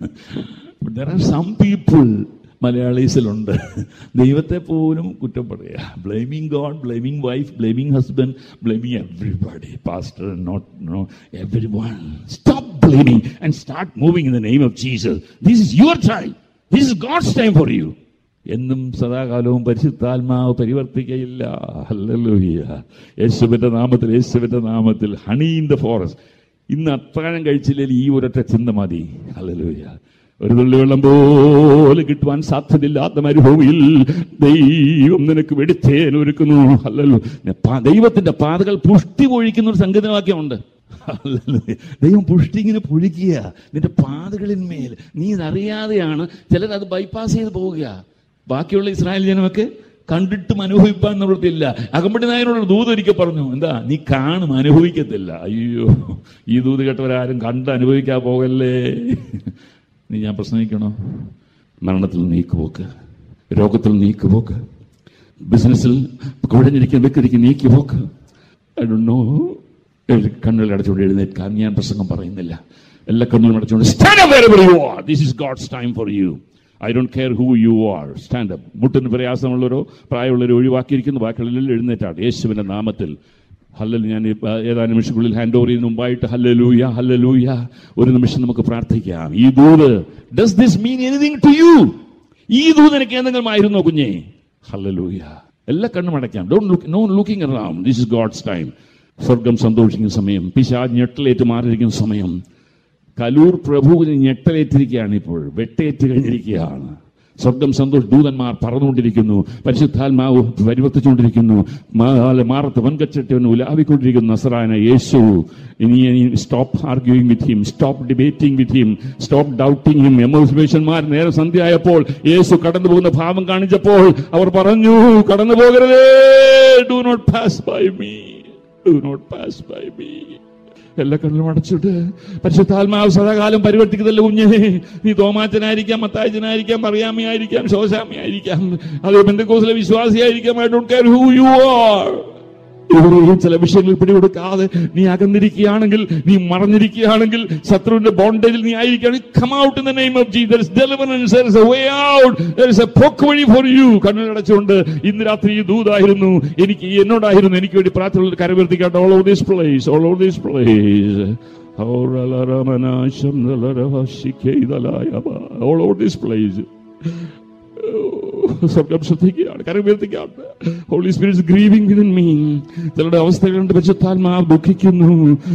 ദർ ആർ സം പീപ്പിൾ മലയാളീസിലുണ്ട് ദൈവത്തെ പോലും കുറ്റം പറയുക blaming God blaming wife blaming husband blaming everybody pastor not no everyone stop blaming and start moving in the name of Jesus this is your time this is God's time for you എന്നും സദാകാലവും പരിശുദ്ധാത്മാവ് പരിവർത്തിക്കയില്ല hallelujah യേശുവിന്റെ നാമത്തിൽ യേശുവിന്റെ നാമത്തിൽ honey in the forest ഇന്ന് അത്താഴം കഴിച്ചില്ലെങ്കിൽ ഈ ഒരൊറ്റ ചിന്ത മതി ഹല്ലേലൂയ ഒരു തുള്ളി വെള്ളം പോലെ കിട്ടുവാൻ സാധ്യതയില്ലാത്ത മരുഭൂമിയിൽ ദൈവം നിനക്ക് വെടിത്തേൻ ഒരുക്കുന്നു അല്ലല്ലോ ദൈവത്തിന്റെ പാതകൾ പുഷ്ടി പൊഴിക്കുന്ന ഒരു സംഗീതവാക്യമുണ്ട് ഹല്ലേലൂയ. ദൈവം പുഷ്ടി ഇങ്ങനെ പൊഴിക്കുക നിന്റെ പാതകളിന്മേൽ നീ ഇതറിയാതെയാണ് ചിലർ അത് ബൈപ്പാസ് ചെയ്ത് പോവുക ബാക്കിയുള്ള ഇസ്രായേൽ ജനമൊക്കെ കണ്ടിട്ടും അനുഭവിപ്പാൻ നിവൃത്തിയില്ല അകമ്പടി നായനോട് ദൂത് ഒരിക്കൽ പറഞ്ഞു എന്താ നീ കാണും അനുഭവിക്കത്തില്ല അയ്യോ ഈ ദൂത് കേട്ടവരാരും കണ്ട് അനുഭവിക്കാൻ പോകല്ലേ നീ ഞാൻ പ്രസംഗിക്കണോ മരണത്തിൽ നീക്കുപോക്ക് രോഗത്തിൽ നീക്കുപോക്ക് ബിസിനസ്സിൽ കുഴഞ്ഞിരിക്കുന്ന വ്യക്തിക്ക് നീക്കുപോക്ക് ഐ ഡോ നോ കണ്ണുകൾ അടച്ചുകൊണ്ട് എഴുന്നേൽക്കാൻ ഞാൻ പ്രസംഗം പറയുന്നില്ല എല്ലാ കണ്ണുകളും അടച്ചുകൊണ്ട് stand up wherever you are this is god's time for you I don't care who you are stand up മുട്ടിന് പ്രയാസമുള്ളവരോ പ്രായമുള്ളവരോ ഒഴിവാക്കിയിരിക്കുന്നു ബാക്കിയുള്ളവരെല്ലാം എഴുന്നേറ്റാണ് യേശുവിന്റെ നാമത്തിൽ ഹല്ലൽ ഞാൻ ഈ, ആ, ഏതാനും നിമിഷങ്ങളിൽ ഹാൻഡ് ഓവർ ചെയ്യുന്ന മുമ്പായിട്ട് ഹല്ലലൂയ ഹല്ലലൂയ ഒരു നിമിഷം നമുക്ക് പ്രാർത്ഥിക്കാം ഈ ദൂത് does this mean anything to you ഈ ദൂത് എനിക്ക് എന്തെങ്കിലും ആയിരുന്നോ കുഞ്ഞെ ഹല്ലലൂയ എല്ലാ കണ്ണും അടയ്ക്കാം don't look no looking around this is God's time സ്വർഗം സന്തോഷിക്കുന്ന സമയം പിശാജ് ഞെട്ടലേറ്റ് മാറിയിരിക്കുന്ന സമയം കലൂർ പ്രഭുവിന് ഞെട്ടലേറ്റിരിക്കുകയാണ് ഇപ്പോൾ വെട്ടേറ്റ് കഴിഞ്ഞിരിക്കുകയാണ് സ്വർഗം സന്തോഷ ദൂതന്മാർ പറന്നുകൊണ്ടിരിക്കുന്നു പരിശുദ്ധാത്മാവ് പരിവർത്തിച്ചുകൊണ്ടിരിക്കുന്നു മാ- മാറത്ത് വൻകച്ചട്ടവൻ ഉലാവിക്കൊണ്ടിരിക്കുന്നു നസറായന യേശു ഇനി stop arguing with him stop debating with him stop doubting him എമോസിമേഷന്മാർ നേരെ സന്ധ്യയായപ്പോൾ യേശു കടന്നു പോകുന്ന ഭാവം കാണിച്ചപ്പോൾ അവർ പറഞ്ഞു കടന്നു പോകരുതേ do not pass by me do not pass by me എല്ലാ കണ്ണും അടച്ചിട്ട് പരിശുദ്ധാത്മാവ് സദാകാലം പരിവർത്തിക്കുന്നതല്ല കുഞ്ഞേ നീ തോമാച്ചനായിരിക്കാം മത്തായച്ചനായിരിക്കാം അറിയാമയായിരിക്കാം ശോശാമയായിരിക്കാം അതേ ബന്ധുക്കോസിലെ വിശ്വാസിയായിരിക്കാം I don't care who you are ഇവരെയും ചില വിഷയങ്ങളിൽ പിടികൊടുക്കാതെ നീ അകന്നിരിക്കുകയാണെങ്കിൽ നീ മറഞ്ഞിരിക്കുകയാണെങ്കിൽ ശത്രുവിന്റെ ബോണ്ടേജിൽ നീ ആയിരിക്കുകയാണെങ്കിൽ come out in the name of Jesus there is deliverance there is a way out there is a പോക്ക് വഴി ഫോർ യു കണ്ണടച്ചുകൊണ്ട് ഇന്ന് രാത്രി ഈ ദൂതായിരുന്നു എനിക്ക് ഈ എന്നോടായിരുന്നു എനിക്ക് വേണ്ടി പ്രാർത്ഥന കരവർത്തിക്കാട്ടെ all over this place all over this place all over this place സ്വർഗം ശ്രദ്ധിക്കുകയാണ് കരം ഉയർത്തിക്കുകയാണ് Holy Spirit grieving within me ചിലരുടെ അവസ്ഥകളുണ്ട് പരിശുദ്ധാത്മാവ് ദുഃഖിക്കുന്നു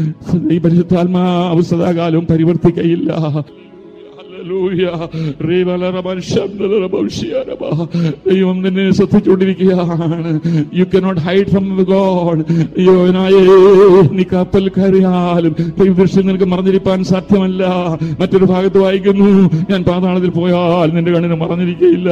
ഈ പരിശുദ്ധാത്മാവ് സദാകാലം പരിവർത്തിക്കയില്ല ഹല്ലേലൂയ. റീവലറബൻ ശബ്ദലറബൗഷിയറബ. ദൈവം നിന്നെ ശ്രദ്ധിച്ചുകൊണ്ടിരിക്കുകയാണ് you cannot hide from God യോനായേ നീ കപ്പൽ കയറിയാലും ദൈവദൃഷ്ടി നിനക്ക് മറഞ്ഞിരിക്കാൻ സാധ്യമല്ല മറ്റൊരു ഭാഗത്ത് വായിക്കുന്നു ഞാൻ പാതാളത്തിൽ പോയാൽ നിന്റെ കണ്ണിന് മറഞ്ഞിരിക്കയില്ല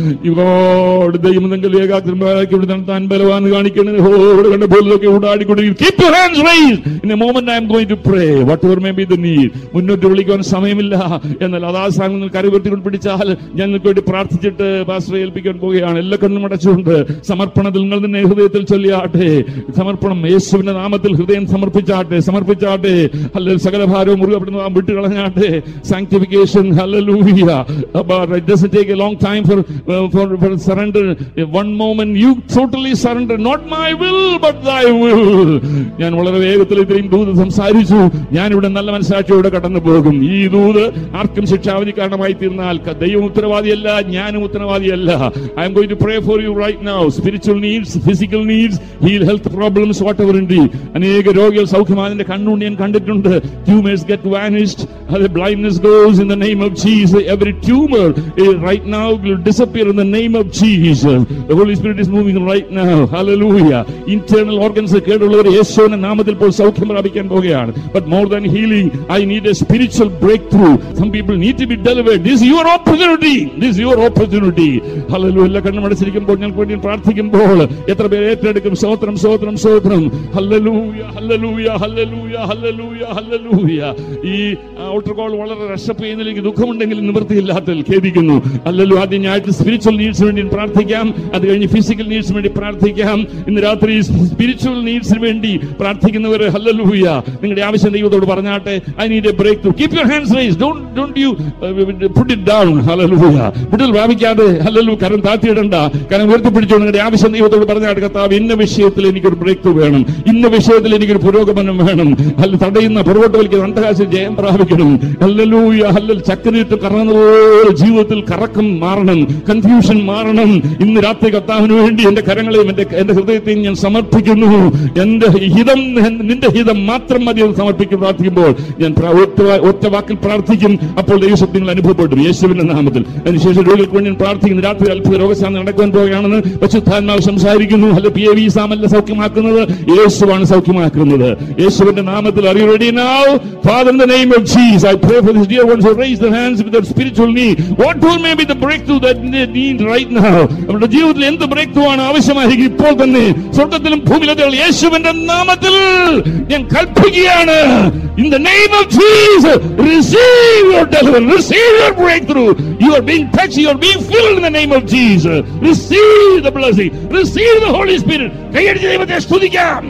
യുഗോട് ദൈവം നിങ്ങൾ ഏകാഗ്രമാക്കി താൻ ബലവാൻ കാണിക്കുന്നത് ഹോട് കണ്ട പോലൊക്കെ ഊടാടിക്കൊണ്ടിരിക്കും keep your hands rise in a moment I'm going to pray whatever may be the need മുന്നോട്ട് വിളിക്കുവാൻ സമയമില്ല എന്നാൽ അതാ സ്ഥാനം നിങ്ങൾ കരുവർത്തിക്കൊണ്ട് പിടിച്ചാൽ ഞങ്ങൾക്ക് വേണ്ടി പ്രാർത്ഥിച്ചിട്ട് പാസ്റ്ററെ ഏൽപ്പിക്കാൻ പോവുകയാണ് എല്ലാ കണ്ണും അടച്ചുകൊണ്ട് സമർപ്പണത്തിൽ നിങ്ങൾ തന്നെ ഹൃദയത്തിൽ ചൊല്ലിയാട്ടെ സമർപ്പണം യേശുവിന്റെ നാമത്തിൽ ഹൃദയം സമർപ്പിച്ചാട്ടെ സമർപ്പിച്ചാട്ടെ അല്ലെങ്കിൽ സകല ഭാരവും മുറുകപ്പെടുന്ന നാം വിട്ടുകളഞ്ഞാട്ടെ sanctification hallelujah but it doesn't take a long time for uh, for for surrender one moment you totally surrender not my will but thy will ഞാൻ വളരെ വേഗത്തിൽ ഇത്രയും ദൂത് സംസാരിച്ചു ഞാൻ ഇവിടെ നല്ല മനസ്സാക്ഷിയോടെ കടന്നു പോകും ഈ ദൂത് ആർക്കും ശിക്ഷാവധി കാരണമായി തീർന്നാൽ ക- ദൈവം ഉത്തരവാദിയല്ല ഞാനും ഉത്തരവാദിയല്ല I'm going to pray for you right now spiritual needs physical needs heal health problems whatever ഉണ്ട് അനേക രോഗികൾ സൗഖ്യമാതിന്റെ കണ്ണുകൊണ്ട് ഞാൻ കണ്ടിട്ടുണ്ട് ട്യൂമേഴ്സ് ഗെറ്റ് വാനിഷ്ഡ് അത് blindness goes in the name of Jesus every tumour right now will disappear in the name of Jesus the Holy Spirit is moving right now hallelujah internal organs കേടുള്ളവർ യേശുവിന്റെ നാമത്തിൽ ഇപ്പോൾ സൗഖ്യം പ്രാപിക്കാൻ പോകുകയാണ് but more than healing I need a spiritual breakthrough some people need to be delivered this your opportunity this your opportunity hallelujah എല്ലാ കണ്ണും അടച്ചിരിക്കുമ്പോൾ ഞങ്ങൾക്ക് വേണ്ടി പ്രാർത്ഥിക്കുമ്പോൾ എത്ര പേര് ഏറ്റെടുക്കും സ്തോത്രം സ്തോത്രം സ്തോത്രം hallelujah hallelujah hallelujah hallelujah hallelujah ഈ ഔട്ടർ കോൾ വളരെ റഷപ്പ് ചെയ്യുന്നതിലേക്ക് ദുഃഖമുണ്ടെങ്കിൽ നിവൃത്തിയില്ലാത്തതിൽ ഖേദിക്കുന്നു അല്ലല്ലോ ആദ്യം ഞാൻ സ്പിരിച്വൽ നീഡ്സിന് വേണ്ടി പ്രാർത്ഥിക്കാം അത് കഴിഞ്ഞ് ഫിസിക്കൽ നീഡ്സിന് വേണ്ടി പ്രാർത്ഥിക്കാം ഇന്ന് രാത്രി സ്പിരിച്വൽ നീഡ്സിന് വേണ്ടി പ്രാർത്ഥിക്കുന്നവർ ഹല്ലലൂയ നിങ്ങളുടെ ആവശ്യം ദൈവത്തോട് പറഞ്ഞാട്ടെ I need a breakthrough keep your hands rise don't don't you put it down hallelujah വിടൽ പ്രാപിക്കാതെ ഹല്ലലു കരം താത്തിയിടണ്ട കരം ഉയർത്തിപ്പിടിച്ചു നിങ്ങളുടെ ആവശ്യം ദൈവത്തോട് പറഞ്ഞാട്ട് കർത്താവ് ഇന്ന വിഷയത്തിൽ എനിക്കൊരു ബ്രേക്ക് ത്രൂ വേണം ഇന്ന വിഷയത്തിൽ എനിക്കൊരു പുരോഗമനം വേണം അല്ല തടയുന്ന പുറകോട്ട് വലിക്കുന്ന അന്തകാശം ജയം പ്രാപിക്കണം ഹല്ലലൂയ ഹല്ലൽ ചക്കരിട്ട് കറങ്ങുന്നതുപോലെ ജീവിതത്തിൽ കറക്കം മാറണം കൺഫ്യൂഷൻ മാറണം ഇന്ന് രാത്രി കർത്താവിന് വേണ്ടി എന്റെ കരങ്ങളെയും എന്റെ എന്റെ ഹൃദയത്തെയും ഞാൻ സമർപ്പിക്കുന്നു എന്റെ ഹിതം നിന്റെ ഹിതം മാത്രം മതി എന്ന് സമർപ്പിക്കും പ്രാർത്ഥിക്കുമ്പോൾ ഞാൻ പ്ര- ഒറ്റ വാ- ഒറ്റ വാക്കിൽ പ്രാർത്ഥിക്കും അപ്പോൾ ദൈവശക്തികൾ അനുഭവപ്പെടും യേശുവിന്റെ നാമത്തിൽ അതിനുശേഷം രോഗികൾക്ക് വേണ്ടി ഞാൻ പ്രാർത്ഥിക്കുന്നു രാത്രി അത്ഭുത രോഗശാന്തി നടക്കുവാൻ പോകുകയാണെന്ന് പശുദ്ധാത്മാവ് സംസാരിക്കുന്നു അല്ല പി എ വി സാമല്ല സൗഖ്യമാക്കുന്നത് യേശുവാണ് സൗഖ്യമാക്കുന്നത് യേശുവിന്റെ നാമത്തിൽ അറിയൂ ready now father in the name of jesus i pray for these dear ones who raise their hands with their spiritual need what will may be the breakthrough that they need right now അവരുടെ ജീവിതത്തിൽ എന്ത് break through ആണ് ആവശ്യമായിരിക്കും ഇപ്പോൾ തന്നെ സ്വർഗത്തിലും ഭൂമിയിലും യേശുവിന്റെ നാമത്തിൽ ഞാൻ കൽപ്പിക്കുകയാണ് in the name of jesus receive your deliverance receive your breakthrough you are being touched you are being filled in the name of jesus receive the blessing receive the holy spirit കൈയടിച്ച് ദൈവത്തെ സ്തുതിക്കാം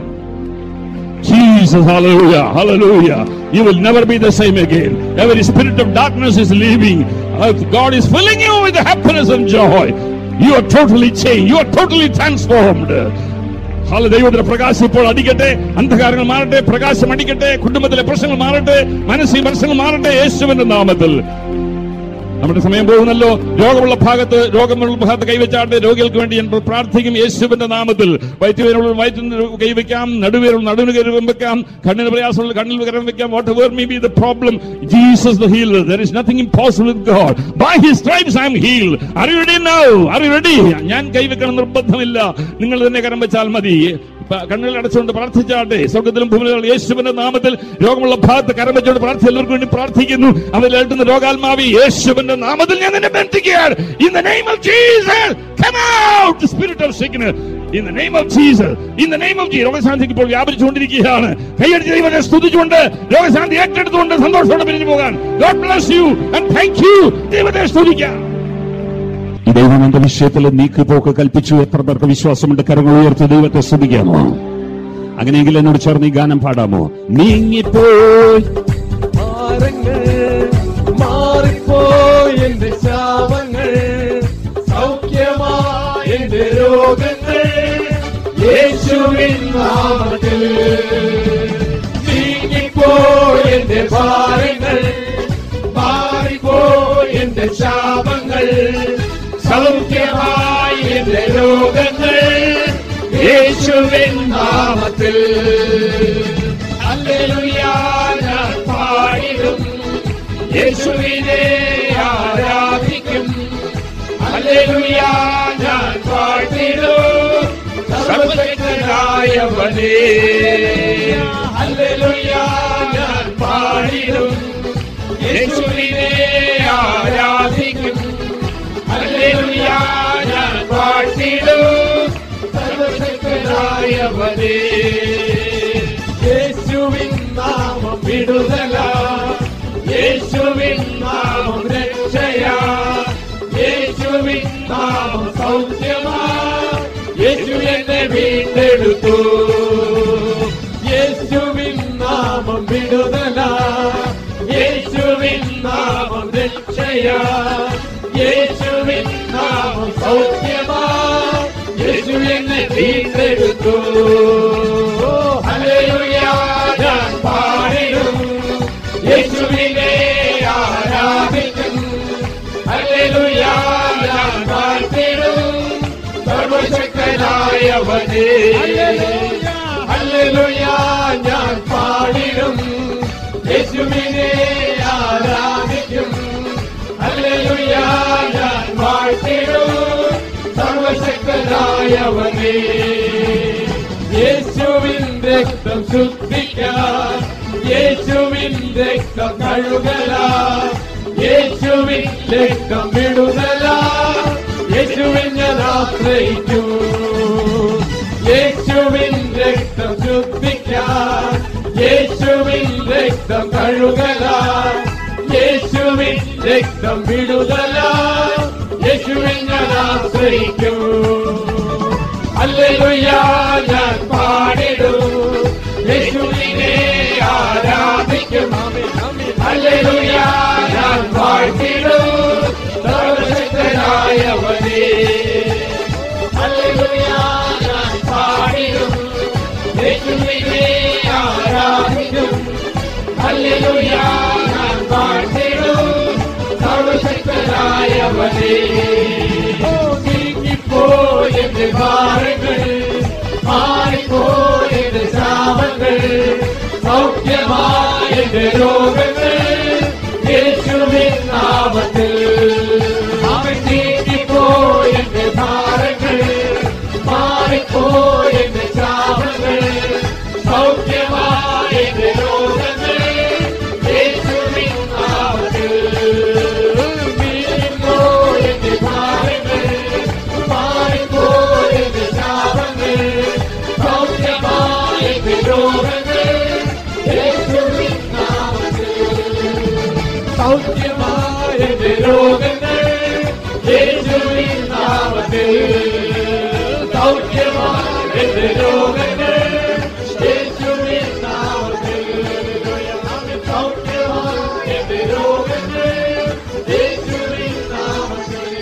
Jesus, hallelujah, hallelujah. You will never be the same again. Every spirit of darkness is leaving. Uh, God is filling you with the happiness and joy. You are totally changed. You are totally transformed. ഹാല ദൈവത്തിന്റെ പ്രകാശം ഇപ്പോൾ അടിക്കട്ടെ അന്ധകാരങ്ങൾ മാറട്ടെ പ്രകാശം അടിക്കട്ടെ കുടുംബത്തിലെ പ്രശ്നങ്ങൾ മാറട്ടെ മനസ്സിൽ പ്രശ്നങ്ങൾ മാറട്ടെ യേശുവിന്റെ നാമത്തിൽ നമ്മുടെ സമയം പോകുന്നല്ലോ രോഗമുള്ള ഭാഗത്ത് രോഗമുള്ള ഭാഗത്ത് കൈവച്ചാട്ട് രോഗികൾക്ക് വേണ്ടി ഞാൻ പ്രാർത്ഥിക്കും യേശുവിന്റെ നാമത്തിൽ വയറ്റുവേനുള്ള വയറ്റിന് കൈവയ്ക്കാം നടുവേനുള്ള നടുവിന് കൈവയ്ക്കാം കണ്ണിന് പ്രയാസമുള്ള കണ്ണിൽ കരം വെക്കാം whatever may be the problem Jesus the healer there is nothing impossible with God by his stripes I am healed are you ready now are you ready ഞാൻ കൈവെക്കണം നിർബന്ധമില്ല നിങ്ങൾ തന്നെ കരം വെച്ചാൽ മതി പ- കണ്ണുകൾ അടച്ചുകൊണ്ട് പ്രാർത്ഥിച്ചാട്ടെ സ്വർഗത്തിലും ഭൂമിയിലും യേശുവിന്റെ നാമത്തിൽ രോഗമുള്ള ഭാഗത്ത് കരം വെച്ചുകൊണ്ട് പ്രാർത്ഥിച്ച എല്ലാവർക്കും വേണ്ടി പ്രാർത്ഥിക്കുന്നു അവരിൽ എഴുതുന്ന രോഗാത്മാവി യേശുവിന്റെ നാമത്തിൽ ഞാൻ നിന്നെ ബന്ധിക്കുകയാണ് in the name of Jesus come out spirit of sickness in the name of Jesus in the name of ജീ രോഗശാന്തിക്ക് ഇപ്പോൾ വ്യാപരിച്ചുകൊണ്ടിരിക്കുകയാണ് കൈയടിച്ച് ദൈവത്തെ സ്തുതിച്ചുകൊണ്ട് രോഗശാന്തി ഏറ്റെടുത്തുകൊണ്ട് സന്തോഷത്തോടെ പിരിഞ്ഞു പോകാൻ God bless you and thank you ദൈവത്തെ സ്തുതിക്കാം ഈ ദൈവം എന്റെ വിഷയത്തിൽ നീക്കുപോക്ക് കൽപ്പിച്ചു എത്ര പേർക്ക് വിശ്വാസമുണ്ട് കരങ്ങൾ ഉയർത്തി ദൈവത്തെ സ്തുതിക്കാമോ അങ്ങനെയെങ്കിൽ എന്നോട് ചേർന്ന് ഈ ഗാനം പാടാമോ നീങ്ങിപ്പോയി ഭാരങ്ങൾ മാറിപ്പോയി എന്റെ ശാപങ്ങൾ സൗഖ്യമായി എന്റെ രോഗങ്ങൾ യേശുവിൻ നാമത്തിൽ നീങ്ങിപ്പോയി എന്റെ ഭാരങ്ങൾ മാറിപ്പോയി എന്റെ ശാപങ്ങൾ സൗഖ്യമായി എന്റെ രോഗങ്ങൾ യേശുവിൻ നാമത്തിൽ ഹല്ലേലൂയ ഞാൻ പാടിടും യേശുവിനെ ആരാധിക്കും ഹല്ലേലൂയ ഞാൻ പാടിടും സർവശക്തനായവനേ ഹല്ലേലൂയ ഞാൻ പാടിടും യേശുവിനെ ആരാധിക്കും ഹല്ലേലൂയ ഞാൻ പാടിടും സർവശക്തനായവനേ യേശുവിൻ നാമം വിടുതല യേശുവിൻ നാമം രക്ഷയാ യേശുവിൻ നാമം സൗഖ്യമാ യേശു എന്നെ വീണ്ടെടുത്തു യേശുവിൻ നാമം വിടുതല യേശുവിൻ നാമം രക്ഷയാ യേശുവിൻ നാമം സൗഖ്യമാ യേശു എന്നെ വീണ്ടെടുത്തു ഹല്ലേലൂയ ഞാൻ പാടിടും യേശുവിനെ ആരാധിക്കും ഹല്ലേലൂയ ഞാൻ പാടിടും സർവശക്തനായവനേ ഹല്ലേലൂയ ഞാൻ പാടിടും യേശുവിനെ ആരാധിക്കും ഹല്ലേലൂയ ഞാൻ പാടിടും സർവശക്തനായവനേ യേശുവിൻ രക്തം ശുദ്ധിക്കാൻ യേശുവിൻ രക്തം കഴുകല യേശുവിൻ രക്തം വിടുതല യേശുവിൻ ഞാൻ ആശ്രയിക്കൂ യേശുവിൻ രക്തം ശുദ്ധിക്കാൻ യേശുവിൻ രക്തം കഴുകല യേശുവിൻ രക്തം വിടുതല യേശുവിൻ ഞാൻ ആശ്രയിക്കൂ ഹല്ലേലൂയ ഞാൻ പാടിടും യേശുവിനെ ആരാധിക്കും ഹല്ലേലൂയ ഞാൻ പാടിടും സർവശക്തനായവനേ ഹല്ലേലൂയ ഞാൻ പാടിടും യേശുവിനെ ആരാധിക്കും ഹല്ലേലൂയ ഞാൻ പാടിടും സർവശക്തനായവനേ നീങ്ങിപ്പോയെന്റെ ഭാരങ്ങൾ മാറിപ്പോയെന്റെ ശാപങ്ങൾ സൗഖ്യമായെന്റെ രോഗങ്ങൾ യേശുവിൻ നാമത്തിൽ അവൻ നീങ്ങിപ്പോയെന്റെ ഭാരങ്ങൾ മാറിപ്പോയെന്റെ ശാപങ്ങൾ സൗഖ്യമായെന്റെ രോഗങ്ങൾ യേശുവിൻ നാമത്തിൽ നീങ്ങിപ്പോയെന്റെ ഭാരങ്ങൾ മാറിപ്പോയെന്റെ ശാപങ്ങൾ സൗഖ്യമായെന്റെ രോഗങ്ങൾ യേശുവിൻ നാമത്തിൽ സൗഖ്യമായെന്റെ രോഗങ്ങൾ യേശുവിൻ നാമത്തിൽ സൗഖ്യമായെന്റെ രോഗങ്ങൾ യേശുവിൻ നാമത്തിൽ സൗഖ്യമായെന്റെ രോഗങ്ങൾ യേശുവിൻ നാമത്തിൽ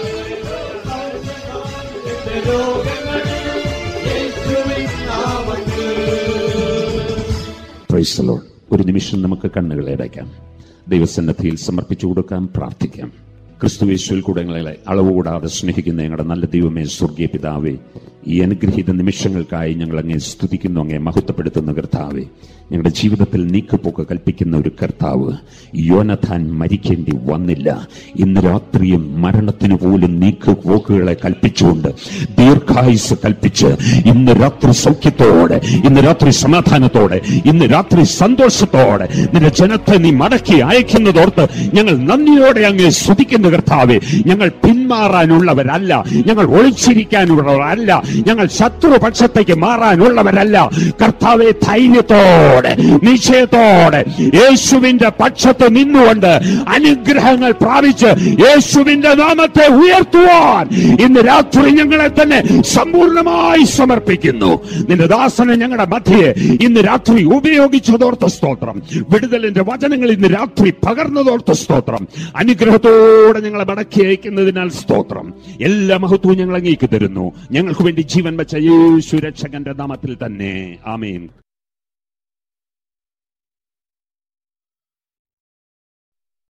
സൗഖ്യമായെന്റെ രോഗങ്ങൾ യേശുവിൻ നാമത്തിൽ Praise the Lord. ഒരു നിമിഷം നമുക്ക് കണ്ണുകളെ അടയ്ക്കാം ദൈവസന്നദ്ധിയിൽ സമർപ്പിച്ചു കൊടുക്കാം പ്രാർത്ഥിക്കാം ക്രിസ്തുവേശ്വൽ കൂടെ ഞങ്ങളെ അളവ് കൂടാതെ സ്നേഹിക്കുന്ന ഞങ്ങളുടെ നല്ല ദൈവമേ സ്വർഗീയ പിതാവേ ഈ അനുഗ്രഹീത നിമിഷങ്ങൾക്കായി ഞങ്ങൾ അങ്ങേ സ്തുതിക്കുന്നു അങ്ങേ മഹത്വപ്പെടുത്തുന്ന കർത്താവേ ഞങ്ങളുടെ ജീവിതത്തിൽ നീക്കുപോക്ക് കൽപ്പിക്കുന്ന ഒരു കർത്താവ് യോനഥാൻ മരിക്കേണ്ടി വന്നില്ല ഇന്ന് രാത്രിയും മരണത്തിന് പോലും നീക്കുപോക്കുകളെ കൽപ്പിച്ചുകൊണ്ട് ദീർഘായുസ് കൽപ്പിച്ച് ഇന്ന് രാത്രി സൗഖ്യത്തോടെ ഇന്ന് രാത്രി സമാധാനത്തോടെ ഇന്ന് രാത്രി സന്തോഷത്തോടെ നിന്റെ ജനത്തെ നീ മടക്കി അയക്കുന്നതോർത്ത് ഞങ്ങൾ നന്ദിയോടെ അങ്ങ് സ്തുതിക്കുന്ന കർത്താവെ ഞങ്ങൾ പിന്മാറാനുള്ളവരല്ല ഞങ്ങൾ ഒളിച്ചിരിക്കാനുള്ളവരല്ല ഞങ്ങൾ ശത്രുപക്ഷത്തേക്ക് മാറാനുള്ളവരല്ല കർത്താവെ ധൈര്യത്തോടെ നിശ്ചയത്തോടെ യേശുവിന്റെ പക്ഷത്ത് നിന്നുകൊണ്ട് അനുഗ്രഹങ്ങൾ പ്രാപിച്ച് യേശുവിന്റെ നാമത്തെ ഉയർത്തുവാൻ ഇന്ന് രാത്രി ഞങ്ങളെ തന്നെ സമ്പൂർണമായി സമർപ്പിക്കുന്നു നിന്റെ ദാസനെ ഞങ്ങളുടെ മധ്യയെ ഇന്ന് രാത്രി ഉപയോഗിച്ചതോർത്ത സ്തോത്രം വിടുതലിന്റെ വചനങ്ങൾ ഇന്ന് രാത്രി പകർന്നതോർത്ത സ്തോത്രം അനുഗ്രഹത്തോടെ ഞങ്ങളെ മടക്കി അയക്കുന്നതിനാൽ സ്തോത്രം എല്ലാ മഹത്വവും ഞങ്ങൾ അങ്ങേക്ക് തരുന്നു ഞങ്ങൾക്ക് വേണ്ടി ജീവൻ വെച്ച യേശു രക്ഷകന്റെ നാമത്തിൽ തന്നെ ആമേൻ